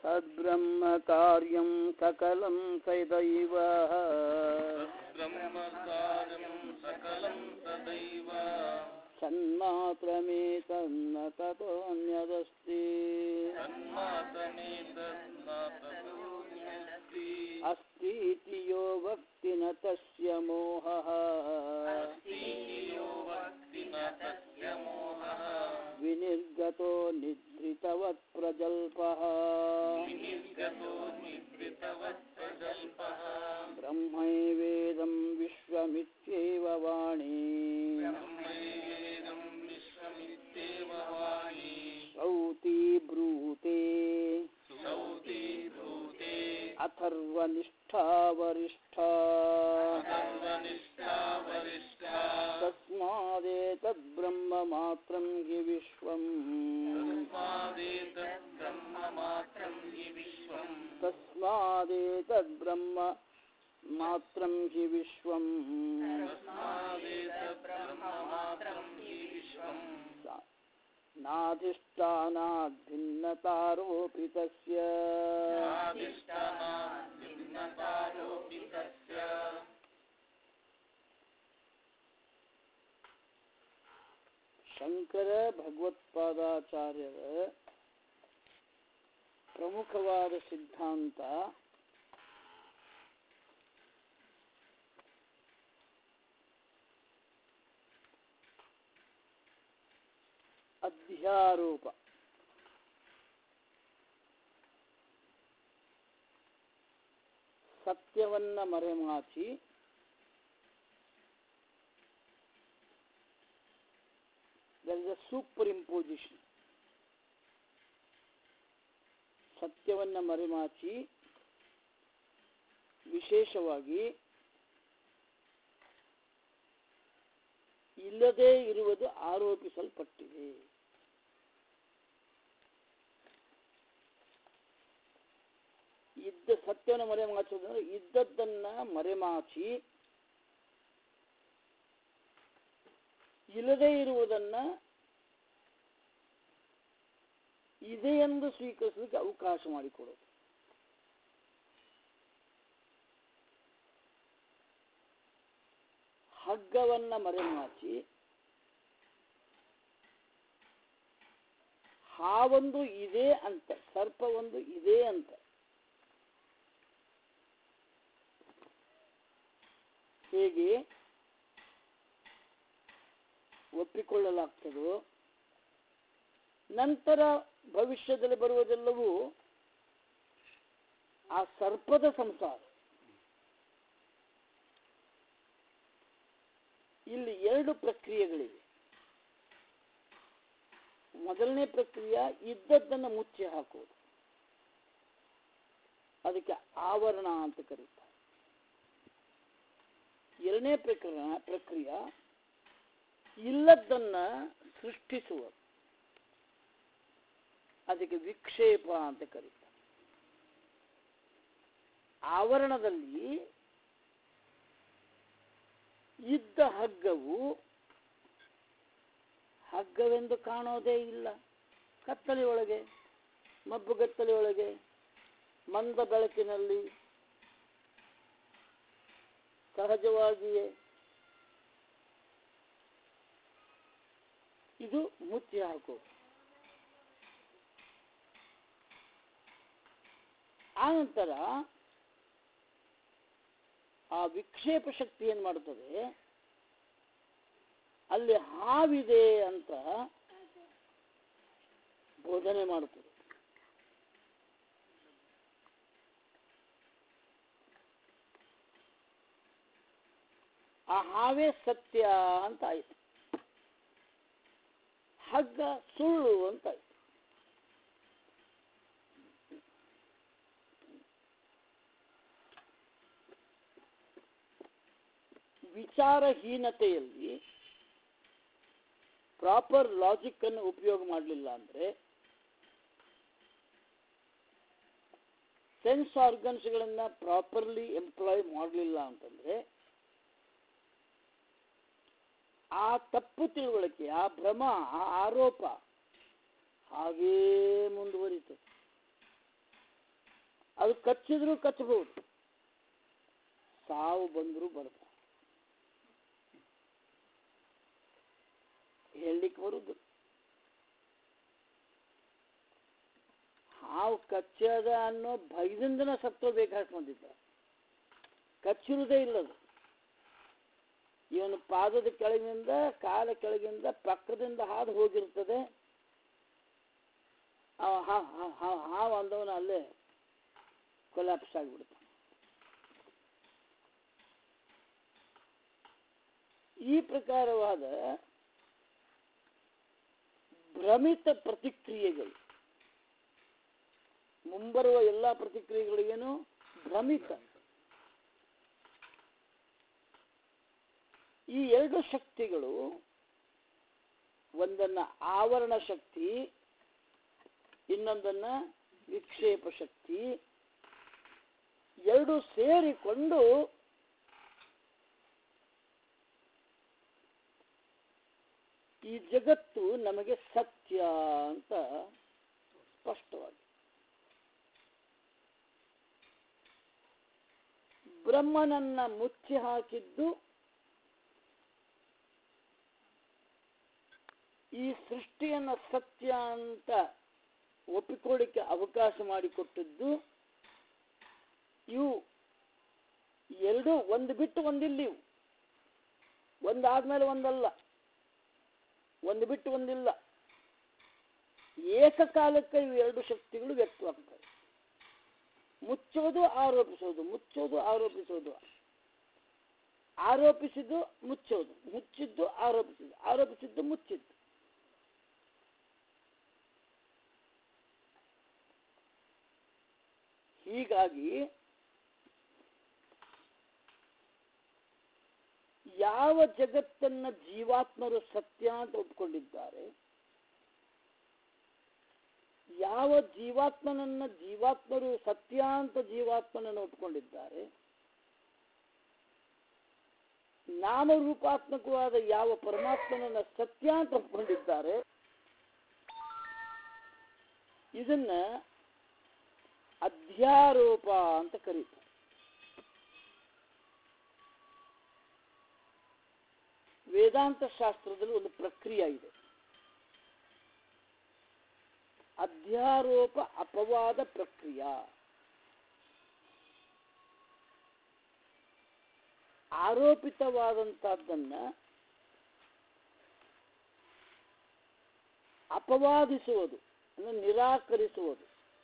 तद्ब्रह्म कार्यं सकलं सदैव ब्रह्मकार्यं सकलं तदैव सन्मात्रमेतन्न ततोऽन्यदस्ति तन्मातमेतन्नाततोऽन्यस्ति अस्तीति यो वक्ति न तस्य मोहः अस्तीयो वक्ति न तस्य मोहः विनिर्गतो निद्रितवत् प्रजल्पः विनिर्गतो निवृतवत् प्रजल्पः ब्रह्मैवेदं विश्वमित्येव वाणी ब्रह्मैवेदं विश्वमित्येव वाणी श्रौति ब्रूते सौति भूते अथर्वनिष्ठा वरिष्ठा सर्वनिष्ठा वरिष्ठा तस्मादेतद्ब्रह्ममात्रं हि विश्वम् तस्मादेतद्ब्रह्ममात्रं हि विश्वम् तस्मादेतद्ब्रह्म मात्रं हि विश्वम् तस्मादेतद्ब्रह्ममात्रं हि विश्वम् नाधिष्ठानाद्भिन्नतारोऽपि तस्य स्वादिष्टानात् भिन्नतारोऽपि तस्य ಶಂಕರ ಭಗವತ್ಪಾದಾಚಾರ್ಯರ ಪ್ರಮುಖವಾದ ಸಿದ್ಧಾಂತ ಅಧ್ಯಾರೋಪ ಸತ್ಯವನ್ನ ಮರೆಮಾಚಿ there is a superimposition ಸತ್ಯವನ್ನ ಮರೆಮಾಚಿ ವಿಶೇಷವಾಗಿ ಇಲ್ಲದೇ ಇರುವುದು ಆರೋಪಿಸಲ್ಪಟ್ಟಿದೆ ಇದ್ದ ಸತ್ಯವನ್ನು ಮರೆಮಾಚೋದಂದ್ರೆ ಇದ್ದದ್ದನ್ನ ಮರೆಮಾಚಿ ಇಲ್ಲದೇ ಇರುವುದನ್ನ ಇದೆ ಎಂದು ಸ್ವೀಕರಿಸಲಿಕ್ಕೆ ಅವಕಾಶ ಮಾಡಿಕೊಡೋದು ಹಗ್ಗವನ್ನ ಮರೆಮಾಚಿ ಹಾವೊಂದು ಇದೆ ಅಂತ ಸರ್ಪ ಒಂದು ಇದೆ ಅಂತ ಹೇಗೆ ಒಪ್ಪಿಕೊಳ್ಳಲಾಗ್ತದೋ ನಂತರ ಭವಿಷ್ಯದಲ್ಲಿ ಬರುವುದೆಲ್ಲವೂ ಆ ಸರ್ಪದ ಸಂಸಾರ ಇಲ್ಲಿ ಎರಡು ಪ್ರಕ್ರಿಯೆಗಳಿವೆ ಮೊದಲನೇ ಪ್ರಕ್ರಿಯೆ ಇದ್ದದ್ದನ್ನು ಮುಚ್ಚಿ ಹಾಕುವುದು ಅದಕ್ಕೆ ಆವರಣ ಅಂತ ಕರೀತಾರೆ ಎರಡನೇ ಪ್ರಕ್ರಿಯೆ ಪ್ರಕ್ರಿಯೆ ಇಲ್ಲದ್ದನ್ನ ಸೃಷ್ಟಿಸುವುದು ಅದಕ್ಕೆ ವಿಕ್ಷೇಪ ಅಂತ ಕರೀತಾರೆ ಆವರಣದಲ್ಲಿ ಇದ್ದ ಹಗ್ಗವು ಹಗ್ಗವೆಂದು ಕಾಣೋದೇ ಇಲ್ಲ ಕತ್ತಲೆ ಒಳಗೆ ಮಬ್ಬುಗತ್ತಲೆ ಒಳಗೆ ಮಂದ ಬೆಳಕಿನಲ್ಲಿ ಸಹಜವಾಗಿಯೇ ಇದು ಮುಚ್ಚಿ ಹಾಕೋದು ಆನಂತರ ಆ ವಿಕ್ಷೇಪ ಶಕ್ತಿ ಏನ್ ಮಾಡುತ್ತದೆ ಅಲ್ಲಿ ಹಾವಿದೆ ಅಂತ ಬೋಧನೆ ಮಾಡುತ್ತದೆ ಆ ಹಾವೇ ಸತ್ಯ ಅಂತ ಆಯ್ತು ಹಗ್ಗ ಸುಳ್ಳು ಅಂತ ಆಯ್ತು ವಿಚಾರಹೀನತೆಯಲ್ಲಿ ಪ್ರಾಪರ್ ಲಾಜಿಕ್ ಅನ್ನು ಉಪಯೋಗ ಮಾಡಲಿಲ್ಲ ಅಂದ್ರೆ ಸೆನ್ಸ್ ಆರ್ಗನ್ಸ್ಗಳನ್ನ ಪ್ರಾಪರ್ಲಿ ಎಂಪ್ಲಾಯ್ ಮಾಡಲಿಲ್ಲ ಅಂತಂದ್ರೆ ಆ ತಪ್ಪು ತಿಳುವಳಿಕೆ ಆ ಭ್ರಮ ಆ ಆರೋಪ ಹಾಗೇ ಮುಂದುವರಿತು ಅದು ಕಚ್ಚಿದ್ರೂ ಕಚ್ಚಬಹುದು ಸಾವು ಬಂದರೂ ಬರಬಹುದು ಹೇಳಲಿಕ್ಕೆ ಬರುದು ಹಾವು ಕಚ್ಚದ ಅನ್ನೋ ಭಯದಿಂದನ ಸತ್ತೋಬೇಕಾಗಿ ಬಂದಿದ್ದ ಕಚ್ಚಿರುವುದೇ ಇಲ್ಲದು ಇವನು ಪಾದದ ಕೆಳಗಿನಿಂದ ಕಾಲ ಕೆಳಗಿಂದ ಪಕ್ಕದಿಂದ ಹಾದು ಹೋಗಿರ್ತದೆ ಅವ ಹಾ ಹಾ- ಹಾ- ಹಾವು ಅಂದವನ ಅಲ್ಲೇ ಕೊಲಾಪ್ಸ್ ಆಗಿಬಿಡ್ತಾನೆ ಈ ಪ್ರಕಾರವಾದ ಭ್ರಮಿತ ಪ್ರತಿಕ್ರಿಯೆಗಳು ಮುಂಬರುವ ಎಲ್ಲ ಪ್ರತಿಕ್ರಿಯೆಗಳಿಗೇನು ಭ್ರಮಿತ ಈ ಎರಡು ಶಕ್ತಿಗಳು ಒಂದನ್ನ ಆವರಣ ಶಕ್ತಿ ಇನ್ನೊಂದನ್ನ ವಿಕ್ಷೇಪ ಶಕ್ತಿ ಎರಡು ಸೇರಿಕೊಂಡು ಈ ಜಗತ್ತು ನಮಗೆ ಸತ್ಯ ಅಂತ ಸ್ಪಷ್ಟವಾಗಿ ಬ್ರಹ್ಮನನ್ನ ಮುಚ್ಚಿ ಹಾಕಿದ್ದು ಈ ಸೃಷ್ಟಿಯನ್ನ ಸತ್ಯ ಅಂತ ಒಪ್ಪಿಕೊಳ್ಳಿಕ್ಕೆ ಅವಕಾಶ ಮಾಡಿಕೊಟ್ಟದ್ದು ಇವು ಎರಡು ಒಂದು ಬಿಟ್ಟು ಒಂದಿಲ್ಲ ಇವು ಒಂದಾದ್ಮೇಲೆ ಒಂದಲ್ಲ ಒಂದು ಬಿಟ್ಟು ಒಂದಿಲ್ಲ ಏಕಕಾಲಕ್ಕೆ ಇವು ಎರಡು ಶಕ್ತಿಗಳು ವ್ಯಕ್ತವಾಗ್ತವೆ ಮುಚ್ಚೋದು ಆರೋಪಿಸೋದು ಮುಚ್ಚೋದು ಆರೋಪಿಸೋದು ಆರೋಪಿಸಿದ್ದು ಮುಚ್ಚೋದು ಮುಚ್ಚಿದ್ದು ಆರೋಪಿಸಿದ್ದು ಆರೋಪಿಸಿದ್ದು ಮುಚ್ಚಿದ್ದು ಹೀಗಾಗಿ ಯಾವ ಜಗತ್ತನ್ನ ಜೀವಾತ್ಮರು ಸತ್ಯ ಅಂತ ಒಪ್ಕೊಂಡಿದ್ದಾರೆ ಯಾವ ಜೀವಾತ್ಮನನ್ನ ಜೀವಾತ್ಮರು ಸತ್ಯ ಅಂತ ಜೀವಾತ್ಮನನ್ನು ಒಪ್ಕೊಂಡಿದ್ದಾರೆ ನಾಮರೂಪಾತ್ಮಕವಾದ ಯಾವ ಪರಮಾತ್ಮನನ್ನ ಸತ್ಯ ಅಂತ ಒಪ್ಕೊಂಡಿದ್ದಾರೆ ಇದನ್ನ ಅಧ್ಯಾರೋಪ ಅಂತ ಕರೀತಾರೆ ವೇದಾಂತ ಶಾಸ್ತ್ರದಲ್ಲಿ ಒಂದು ಪ್ರಕ್ರಿಯೆ ಇದೆ ಅಧ್ಯಾರೋಪ ಅಪವಾದ ಪ್ರಕ್ರಿಯೆ ಆರೋಪಿತವಾದಂತಹದ್ದನ್ನ ಅಪವಾದಿಸುವುದು ಅಂದ್ರೆ ನಿರಾಕರಿಸುವುದು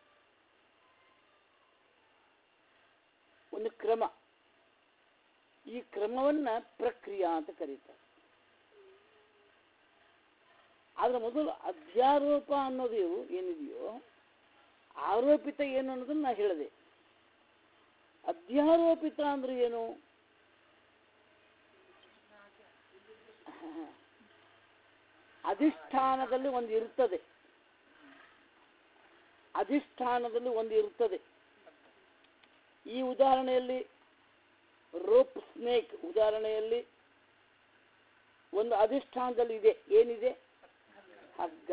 ಒಂದು ಕ್ರಮ ಈ ಕ್ರಮವನ್ನ ಪ್ರಕ್ರಿಯೆ ಅಂತ ಕರೀತಾರೆ ಆದ್ರೆ ಮೊದಲು ಅಧ್ಯಾರೋಪ ಅನ್ನೋದು ಏನಿದೆಯೋ ಆರೋಪಿತ ಏನು ಅನ್ನೋದನ್ನ ನಾ ಹೇಳಿದೆ ಅಧ್ಯಾರೋಪಿತ ಅಂದ್ರೆ ಏನು ಅಧಿಷ್ಠಾನದಲ್ಲಿ ಒಂದು ಇರ್ತದೆ ಅಧಿಷ್ಠಾನದಲ್ಲಿ ಒಂದು ಇರ್ತದೆ ಈ ಉದಾಹರಣೆಯಲ್ಲಿ ರೋಪ್ ಸ್ನೇಕ್ ಉದಾಹರಣೆಯಲ್ಲಿ ಒಂದು ಅಧಿಷ್ಠಾನದಲ್ಲಿ ಇದೆ ಏನಿದೆ ಹಗ್ಗ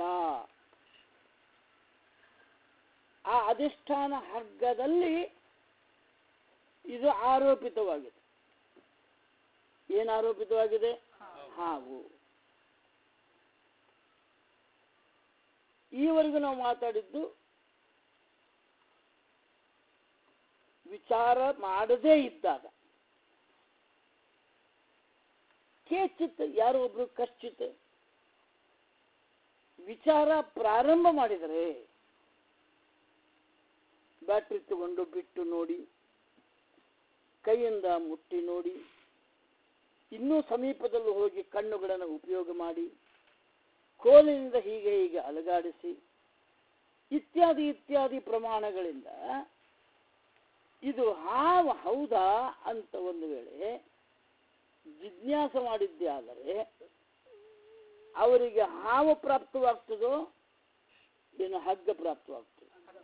ಆ ಅಧಿಷ್ಠಾನ ಹಗ್ಗದಲ್ಲಿ ಇದು ಆರೋಪಿತವಾಗಿದೆ ಏನು ಆರೋಪಿತವಾಗಿದೆ ಹಾವು ಈವರೆಗೂ ನಾವು ಮಾತಾಡಿದ್ದು ವಿಚಾರ ಮಾಡದೇ ಇದ್ದಾಗ ಕೇಚಿತ್ ಯಾರೋ ಒಬ್ರು ಕಶ್ಚಿತ್ ವಿಚಾರ ಪ್ರಾರಂಭ ಮಾಡಿದರೆ ಬ್ಯಾಟ್ರಿ ತಗೊಂಡು ಬಿಟ್ಟು ನೋಡಿ ಕೈಯಿಂದ ಮುಟ್ಟಿ ನೋಡಿ ಇನ್ನೂ ಸಮೀಪದಲ್ಲಿ ಹೋಗಿ ಕಣ್ಣುಗಳನ್ನು ಉಪಯೋಗ ಮಾಡಿ ಕೋಲಿನಿಂದ ಹೀಗೆ ಹೀಗೆ ಅಲಗಾಡಿಸಿ ಇತ್ಯಾದಿ ಇತ್ಯಾದಿ ಪ್ರಮಾಣಗಳಿಂದ ಇದು ಹಾವು ಹೌದಾ ಅಂತ ಒಂದು ವೇಳೆ ಜಿಜ್ಞಾಸ ಮಾಡಿದ್ದೇ ಆದರೆ ಅವರಿಗೆ ಹಾವು ಪ್ರಾಪ್ತವಾಗ್ತದೋ ಏನು ಹಗ್ಗ ಪ್ರಾಪ್ತವಾಗ್ತದೆ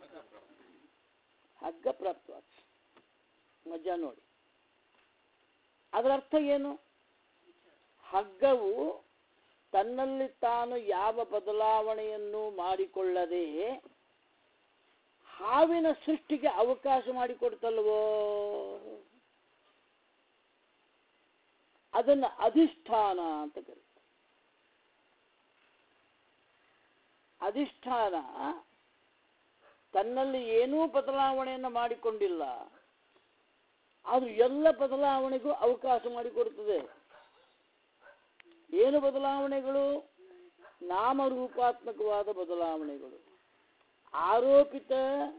ಹಗ್ಗ ಪ್ರಾಪ್ತವಾಗ್ತದೆ ಮಜಾ ನೋಡಿ ಅದರ ಅರ್ಥ ಏನು ಹಗ್ಗವು ತನ್ನಲ್ಲಿ ತಾನು ಯಾವ ಬದಲಾವಣೆಯನ್ನು ಮಾಡಿಕೊಳ್ಳದೆ ಹಾವಿನ ಸೃಷ್ಟಿಗೆ ಅವಕಾಶ ಮಾಡಿಕೊಡ್ತಲ್ವೋ ಅದನ್ನ ಅಧಿಷ್ಠಾನ ಅಂತ ಕರೀತಾರೆ ಅಧಿಷ್ಠಾನ ತನ್ನಲ್ಲಿ ಏನೂ ಬದಲಾವಣೆಯನ್ನು ಮಾಡಿಕೊಂಡಿಲ್ಲ ಆದ್ರೂ ಎಲ್ಲ ಬದಲಾವಣೆಗೂ ಅವಕಾಶ ಮಾಡಿಕೊಡುತ್ತದೆ ಏನು ಬದಲಾವಣೆಗಳು ನಾಮರೂಪಾತ್ಮಕವಾದ ಬದಲಾವಣೆಗಳು ಆರೋಪಿತ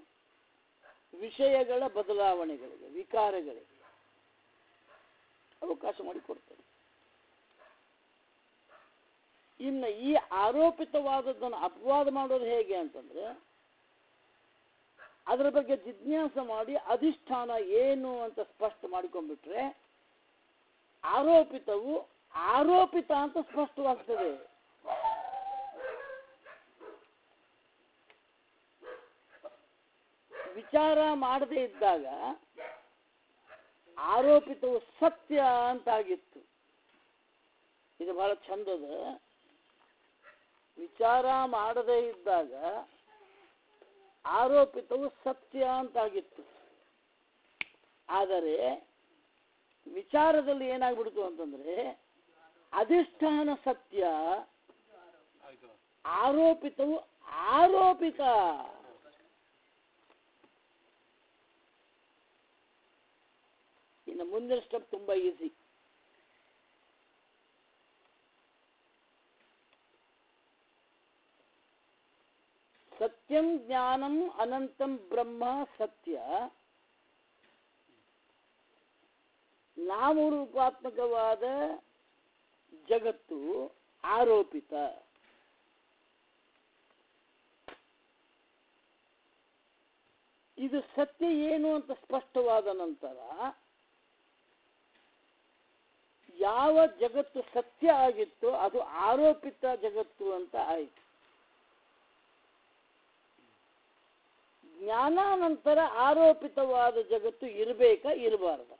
ವಿಷಯಗಳ ಬದಲಾವಣೆಗಳಿಗೆ ವಿಕಾರಗಳಿಗೆ ಅವಕಾಶ ಮಾಡಿಕೊಡ್ತದೆ ಇನ್ನು ಈ ಆರೋಪಿತವಾದದ್ದನ್ನು ಅಪವಾದ ಮಾಡೋದು ಹೇಗೆ ಅಂತಂದ್ರೆ ಅದರ ಬಗ್ಗೆ ಜಿಜ್ಞಾಸ ಮಾಡಿ ಅಧಿಷ್ಠಾನ ಏನು ಅಂತ ಸ್ಪಷ್ಟ ಮಾಡಿಕೊಂಡ್ಬಿಟ್ರೆ ಆರೋಪಿತವು ಆರೋಪಿತ ಅಂತ ಸ್ಪಷ್ಟವಾಗ್ತದೆ ವಿಚಾರ ಮಾಡದೇ ಇದ್ದಾಗ ಆರೋಪಿತವು ಸತ್ಯ ಅಂತಾಗಿತ್ತು ಇದು ಬಹಳ ಚಂದದ ವಿಚಾರ ಮಾಡದೇ ಇದ್ದಾಗ ಆರೋಪಿತವು ಸತ್ಯ ಅಂತಾಗಿತ್ತು ಆದರೆ ವಿಚಾರದಲ್ಲಿ ಏನಾಗ್ಬಿಡ್ತು ಅಂತಂದ್ರೆ ಅಧಿಷ್ಠಾನ ಸತ್ಯ ಆರೋಪಿತವು ಆರೋಪಿತ ಇನ್ನು ಮುಂದಿನ ಸ್ಟೆಪ್ ತುಂಬಾ ಈಸಿ ಸತ್ಯಂ ಜ್ಞಾನಂ ಅನಂತಂ ಬ್ರಹ್ಮ ಸತ್ಯ ನಾಮರೂಪಾತ್ಮಕವಾದ ಜಗತ್ತು ಆರೋಪಿತ ಇದು ಸತ್ಯ ಏನು ಅಂತ ಸ್ಪಷ್ಟವಾದ ನಂತರ ಯಾವ ಜಗತ್ತು ಸತ್ಯ ಆಗಿತ್ತೋ ಅದು ಆರೋಪಿತ ಜಗತ್ತು ಅಂತ ಆಯಿತು ಜ್ಞಾನಾನಂತರ ಆರೋಪಿತವಾದ ಜಗತ್ತು ಇರಬೇಕಾ ಇರಬಾರ್ದ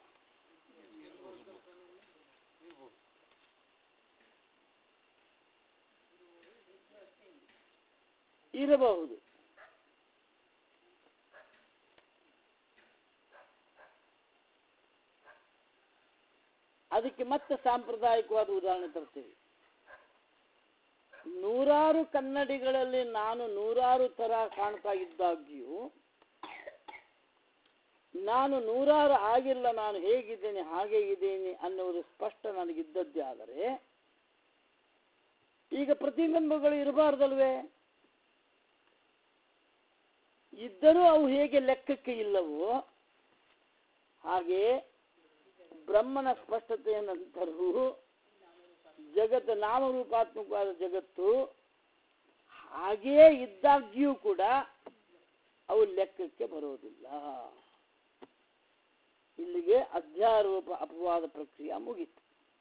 ಇರಬಹುದು ಅದಕ್ಕೆ ಮತ್ತೆ ಸಾಂಪ್ರದಾಯಿಕವಾದ ಉದಾಹರಣೆ ತರ್ತೀವಿ ನೂರಾರು ಕನ್ನಡಿಗಳಲ್ಲಿ ನಾನು ನೂರಾರು ತರ ಕಾಣ್ತಾ ಇದ್ದಾಗ್ಯೂ ನಾನು ನೂರಾರು ಆಗಿಲ್ಲ ನಾನು ಹೇಗಿದ್ದೇನೆ ಹಾಗೆ ಇದ್ದೇನೆ ಅನ್ನುವುದು ಸ್ಪಷ್ಟ ನನಗಿದ್ದದ್ದೇ ಆದರೆ ಈಗ ಪ್ರತಿಬಿಂಬಗಳು ಇರಬಾರ್ದಲ್ವೇ ಇದ್ದರೂ ಅವು ಹೇಗೆ ಲೆಕ್ಕಕ್ಕೆ ಇಲ್ಲವೋ ಹಾಗೆ ಬ್ರಹ್ಮನ ಸ್ಪಷ್ಟತೆಯ ನಂತರವೂ ಜಗತ್ತು ನಾಮರೂಪಾತ್ಮಕವಾದ ಜಗತ್ತು ಹಾಗೆಯೇ ಇದ್ದಾಗ್ಯೂ ಕೂಡ ಅವು ಲೆಕ್ಕಕ್ಕೆ ಬರೋದಿಲ್ಲ ಇಲ್ಲಿಗೆ ಅಧ್ಯಾರೋಪ ಅಪವಾದ ಪ್ರಕ್ರಿಯೆ ಮುಗೀತು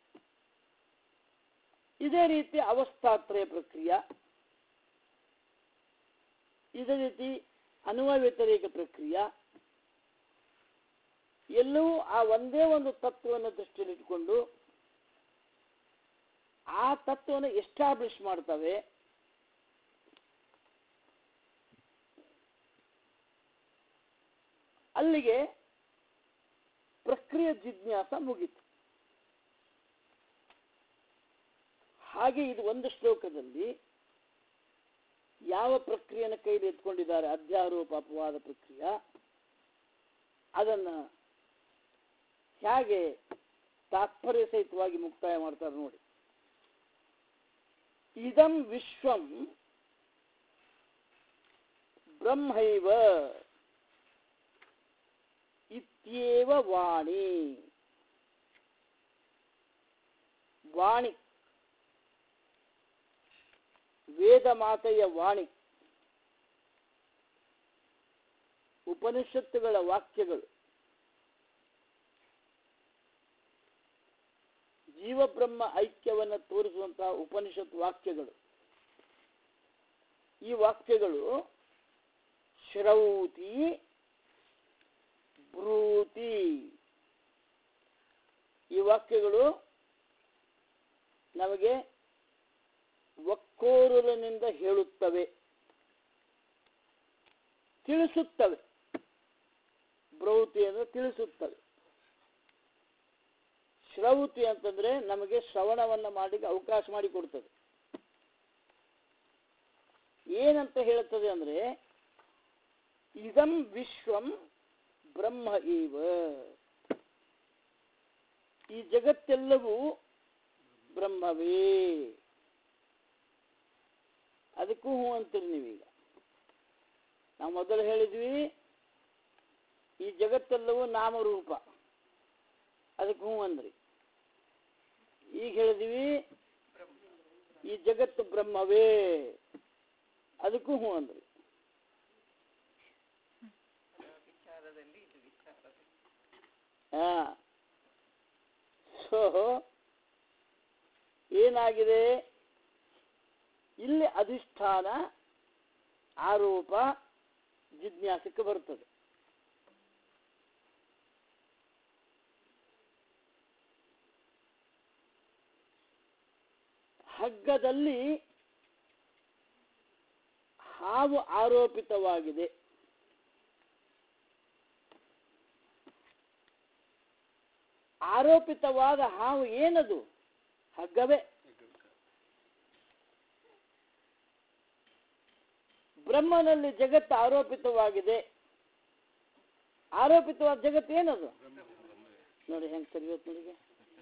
ಇದೇ ರೀತಿ ಅವಸ್ಥಾತ್ರಯ ಪ್ರಕ್ರಿಯೆ ಇದೇ ರೀತಿ ಅನುವ ವ್ಯತಿರೇಕ ಪ್ರಕ್ರಿಯೆ ಎಲ್ಲವೂ ಆ ಒಂದೇ ಒಂದು ತತ್ವವನ್ನು ದೃಷ್ಟಿಯಲ್ಲಿಟ್ಟುಕೊಂಡು ಆ ತತ್ವವನ್ನು ಎಸ್ಟಾಬ್ಲಿಷ್ ಮಾಡ್ತವೆ ಅಲ್ಲಿಗೆ ಪ್ರಕ್ರಿಯೆ ಜಿಜ್ಞಾಸ ಮುಗೀತು ಹಾಗೆ ಇದು ಒಂದು ಶ್ಲೋಕದಲ್ಲಿ ಯಾವ ಪ್ರಕ್ರಿಯೆಯನ್ನು ಕೈಲಿ ಎತ್ಕೊಂಡಿದ್ದಾರೆ ಅಧ್ಯಾರೋಪ ಅಪವಾದ ಪ್ರಕ್ರಿಯೆ ಅದನ್ನ ಹೇಗೆ ತಾತ್ಪರ್ಯ ಸಹಿತವಾಗಿ ಮುಕ್ತಾಯ ಮಾಡ್ತಾರೆ ನೋಡಿ ಇದಂ ವಿಶ್ವಂ ಬ್ರಹ್ಮೈವ ಇತ್ಯೇವ ವಾಣಿ ವಾಣಿ ವೇದ ಮಾತೆಯ ವಾಣಿ ಉಪನಿಷತ್ತುಗಳ ವಾಕ್ಯಗಳು ಜೀವಬ್ರಹ್ಮ ಐಕ್ಯವನ್ನು ತೋರಿಸುವಂತಹ ಉಪನಿಷತ್ ವಾಕ್ಯಗಳು ಈ ವಾಕ್ಯಗಳು ಶ್ರೌತಿ ಬ್ರೂತಿ ಈ ವಾಕ್ಯಗಳು ನಮಗೆ ಒಕ್ಕೋರುಲಿನಿಂದ ಹೇಳುತ್ತವೆ ತಿಳಿಸುತ್ತವೆ ಬ್ರೌತಿ ಅಂದ್ರೆ ತಿಳಿಸುತ್ತವೆ ಶ್ರೌತಿ ಅಂತಂದ್ರೆ ನಮಗೆ ಶ್ರವಣವನ್ನ ಮಾಡಲಿಕ್ಕೆ ಅವಕಾಶ ಮಾಡಿಕೊಡ್ತದೆ ಏನಂತ ಹೇಳುತ್ತದೆ ಅಂದ್ರೆ ಇದಂ ವಿಶ್ವಂ ಬ್ರಹ್ಮ ಇವ ಈ ಜಗತ್ತೆಲ್ಲವೂ ಬ್ರಹ್ಮವೇ ಅದಕ್ಕೂ ಹ್ಞೂ ಅಂತೀರಿ ನೀವೀಗ ನಾವು ಮೊದಲು ಹೇಳಿದ್ವಿ ಈ ಜಗತ್ತೆಲ್ಲವೂ ನಾಮರೂಪ ಅದಕ್ಕೆ ಹ್ಞೂ ಅಂದ್ರಿ ಈಗ ಹೇಳಿದ್ವಿ ಈ ಜಗತ್ತು ಬ್ರಹ್ಮವೇ ಅದಕ್ಕೂ ಹ್ಞೂ ಅಂದ್ರಿ ವಿಚಾರದಲ್ಲಿ ಇದು ವಿಚಾರದಲ್ಲಿ ಹಾ ಸೊ ಏನಾಗಿದೆ ಇಲ್ಲಿ ಅಧಿಷ್ಠಾನ ಆರೋಪ ಜಿಜ್ಞಾಸಕ್ಕೆ ಬರ್ತದೆ ಹಗ್ಗದಲ್ಲಿ ಹಾವು ಆರೋಪಿತವಾಗಿದೆ ಆರೋಪಿತವಾದ ಹಾವು ಏನದು ಹಗ್ಗವೇ ಬ್ರಹ್ಮನಲ್ಲಿ ಜಗತ್ತು ಆರೋಪಿತವಾಗಿದೆ ಆರೋಪಿತವಾದ ಜಗತ್ತು ಏನದು ನೋಡಿ ಹೆಂಗ್ ಸರಿಯೋತ್ ನೋಡಿಗೆ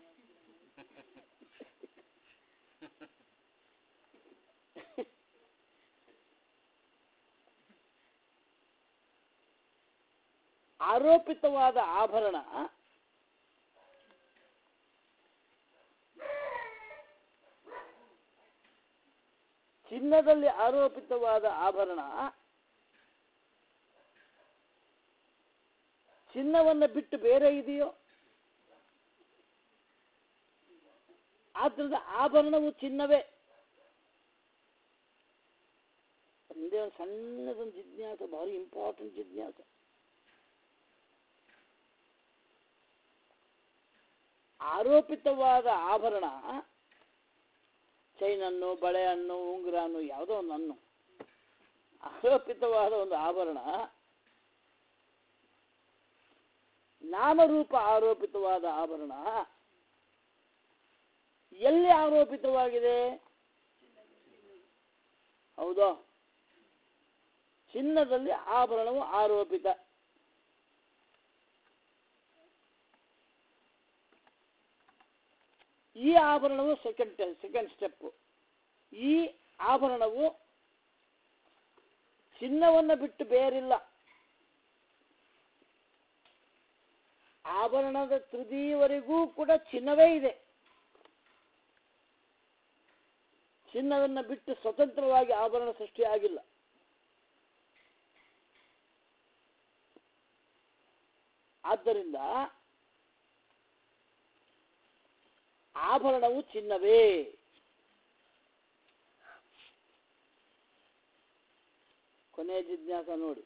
ಆರೋಪಿತವಾದ ಆಭರಣ ಚಿನ್ನದಲ್ಲಿ ಆರೋಪಿತವಾದ ಆಭರಣ ಚಿನ್ನವನ್ನ ಬಿಟ್ಟು ಬೇರೆ ಇದೆಯೋ ಆದ್ರಿಂದ ಆಭರಣವು ಚಿನ್ನವೇ ಒಂದೇ ಒಂದು ಸಣ್ಣದೊಂದು ಜಿಜ್ಞಾಸ ಭಾರಿ ಇಂಪಾರ್ಟೆಂಟ್ ಜಿಜ್ಞಾಸ ಆರೋಪಿತವಾದ ಆಭರಣ ಚೈನನ್ನು ಬಳೆಯನ್ನು ಉಂಗುರನ್ನು ಯಾವುದೋ ಒಂದು ಅನ್ನು ಆರೋಪಿತವಾದ ಒಂದು ಆಭರಣ ನಾಮರೂಪ ಆರೋಪಿತವಾದ ಆಭರಣ ಎಲ್ಲಿ ಆರೋಪಿತವಾಗಿದೆ ಹೌದಾ ಚಿನ್ನದಲ್ಲಿ ಆಭರಣವು ಆರೋಪಿತ ಈ ಆಭರಣವು ಸೆಕೆಂಡ್ ಸೆಕೆಂಡ್ ಸ್ಟೆಪ್ ಈ ಆಭರಣವು ಚಿನ್ನವನ್ನು ಬಿಟ್ಟು ಬೇರಿಲ್ಲ ಆಭರಣದ ತುದಿಯವರೆಗೂ ಕೂಡ ಚಿನ್ನವೇ ಇದೆ ಚಿನ್ನವನ್ನು ಬಿಟ್ಟು ಸ್ವತಂತ್ರವಾಗಿ ಆಭರಣ ಸೃಷ್ಟಿಯಾಗಿಲ್ಲ ಆದ್ದರಿಂದ ಆಭರಣವು ಚಿನ್ನವೇ ಕೊನೆಯ ಜಿಜ್ಞಾಸ ನೋಡಿ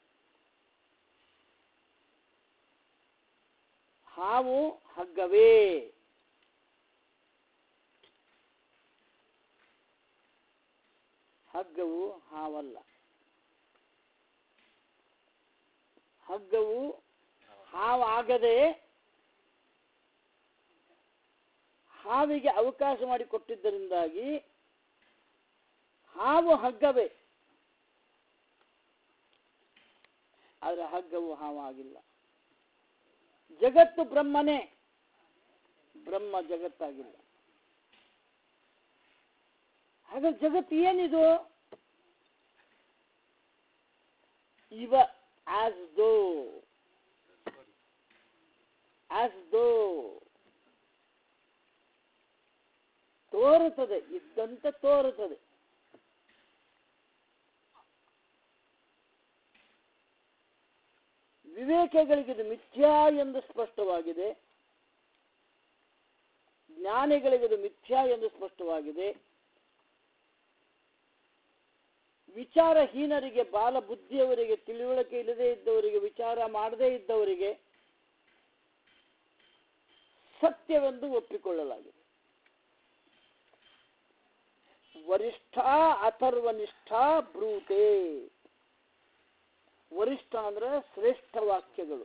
ಹಾವು ಹಗ್ಗವೇ ಹಗ್ಗವು ಹಾವಲ್ಲ ಹಗ್ಗವು ಹಾವಾಗದೆ ಹಾವಿಗೆ ಅವಕಾಶ ಮಾಡಿಕೊಟ್ಟಿದ್ದರಿಂದಾಗಿ ಹಾವು ಹಗ್ಗವೇ ಆದರೆ ಹಗ್ಗವು ಹಾವಾಗಿಲ್ಲ ಜಗತ್ತು ಬ್ರಹ್ಮನೇ ಬ್ರಹ್ಮ ಜಗತ್ತಾಗಿಲ್ಲ ಹಾಗಾದ್ರೆ ಜಗತ್ತು ಏನಿದು ಇವ ಆಸ್ ದೋ ಆಸ್ ದೋ ತೋರುತ್ತದೆ ಇದ್ದಂತೆ ತೋರುತ್ತದೆ ವಿವೇಕಗಳಿಗಿದು ಮಿಥ್ಯಾ ಎಂದು ಸ್ಪಷ್ಟವಾಗಿದೆ ಜ್ಞಾನಿಗಳಿಗಿದು ಮಿಥ್ಯಾ ಎಂದು ಸ್ಪಷ್ಟವಾಗಿದೆ ವಿಚಾರಹೀನರಿಗೆ ಬಾಲ ಬುದ್ಧಿಯವರಿಗೆ ತಿಳುವಳಿಕೆ ಇಲ್ಲದೆ ಇದ್ದವರಿಗೆ ವಿಚಾರ ಮಾಡದೇ ಇದ್ದವರಿಗೆ ಸತ್ಯವೆಂದು ಒಪ್ಪಿಕೊಳ್ಳಲಾಗಿದೆ ವರಿಷ್ಠ ಅಥರ್ವನಿಷ್ಠ ಬ್ರೂತೆ ವರಿಷ್ಠ ಅಂದ್ರೆ ಶ್ರೇಷ್ಠ ವಾಕ್ಯಗಳು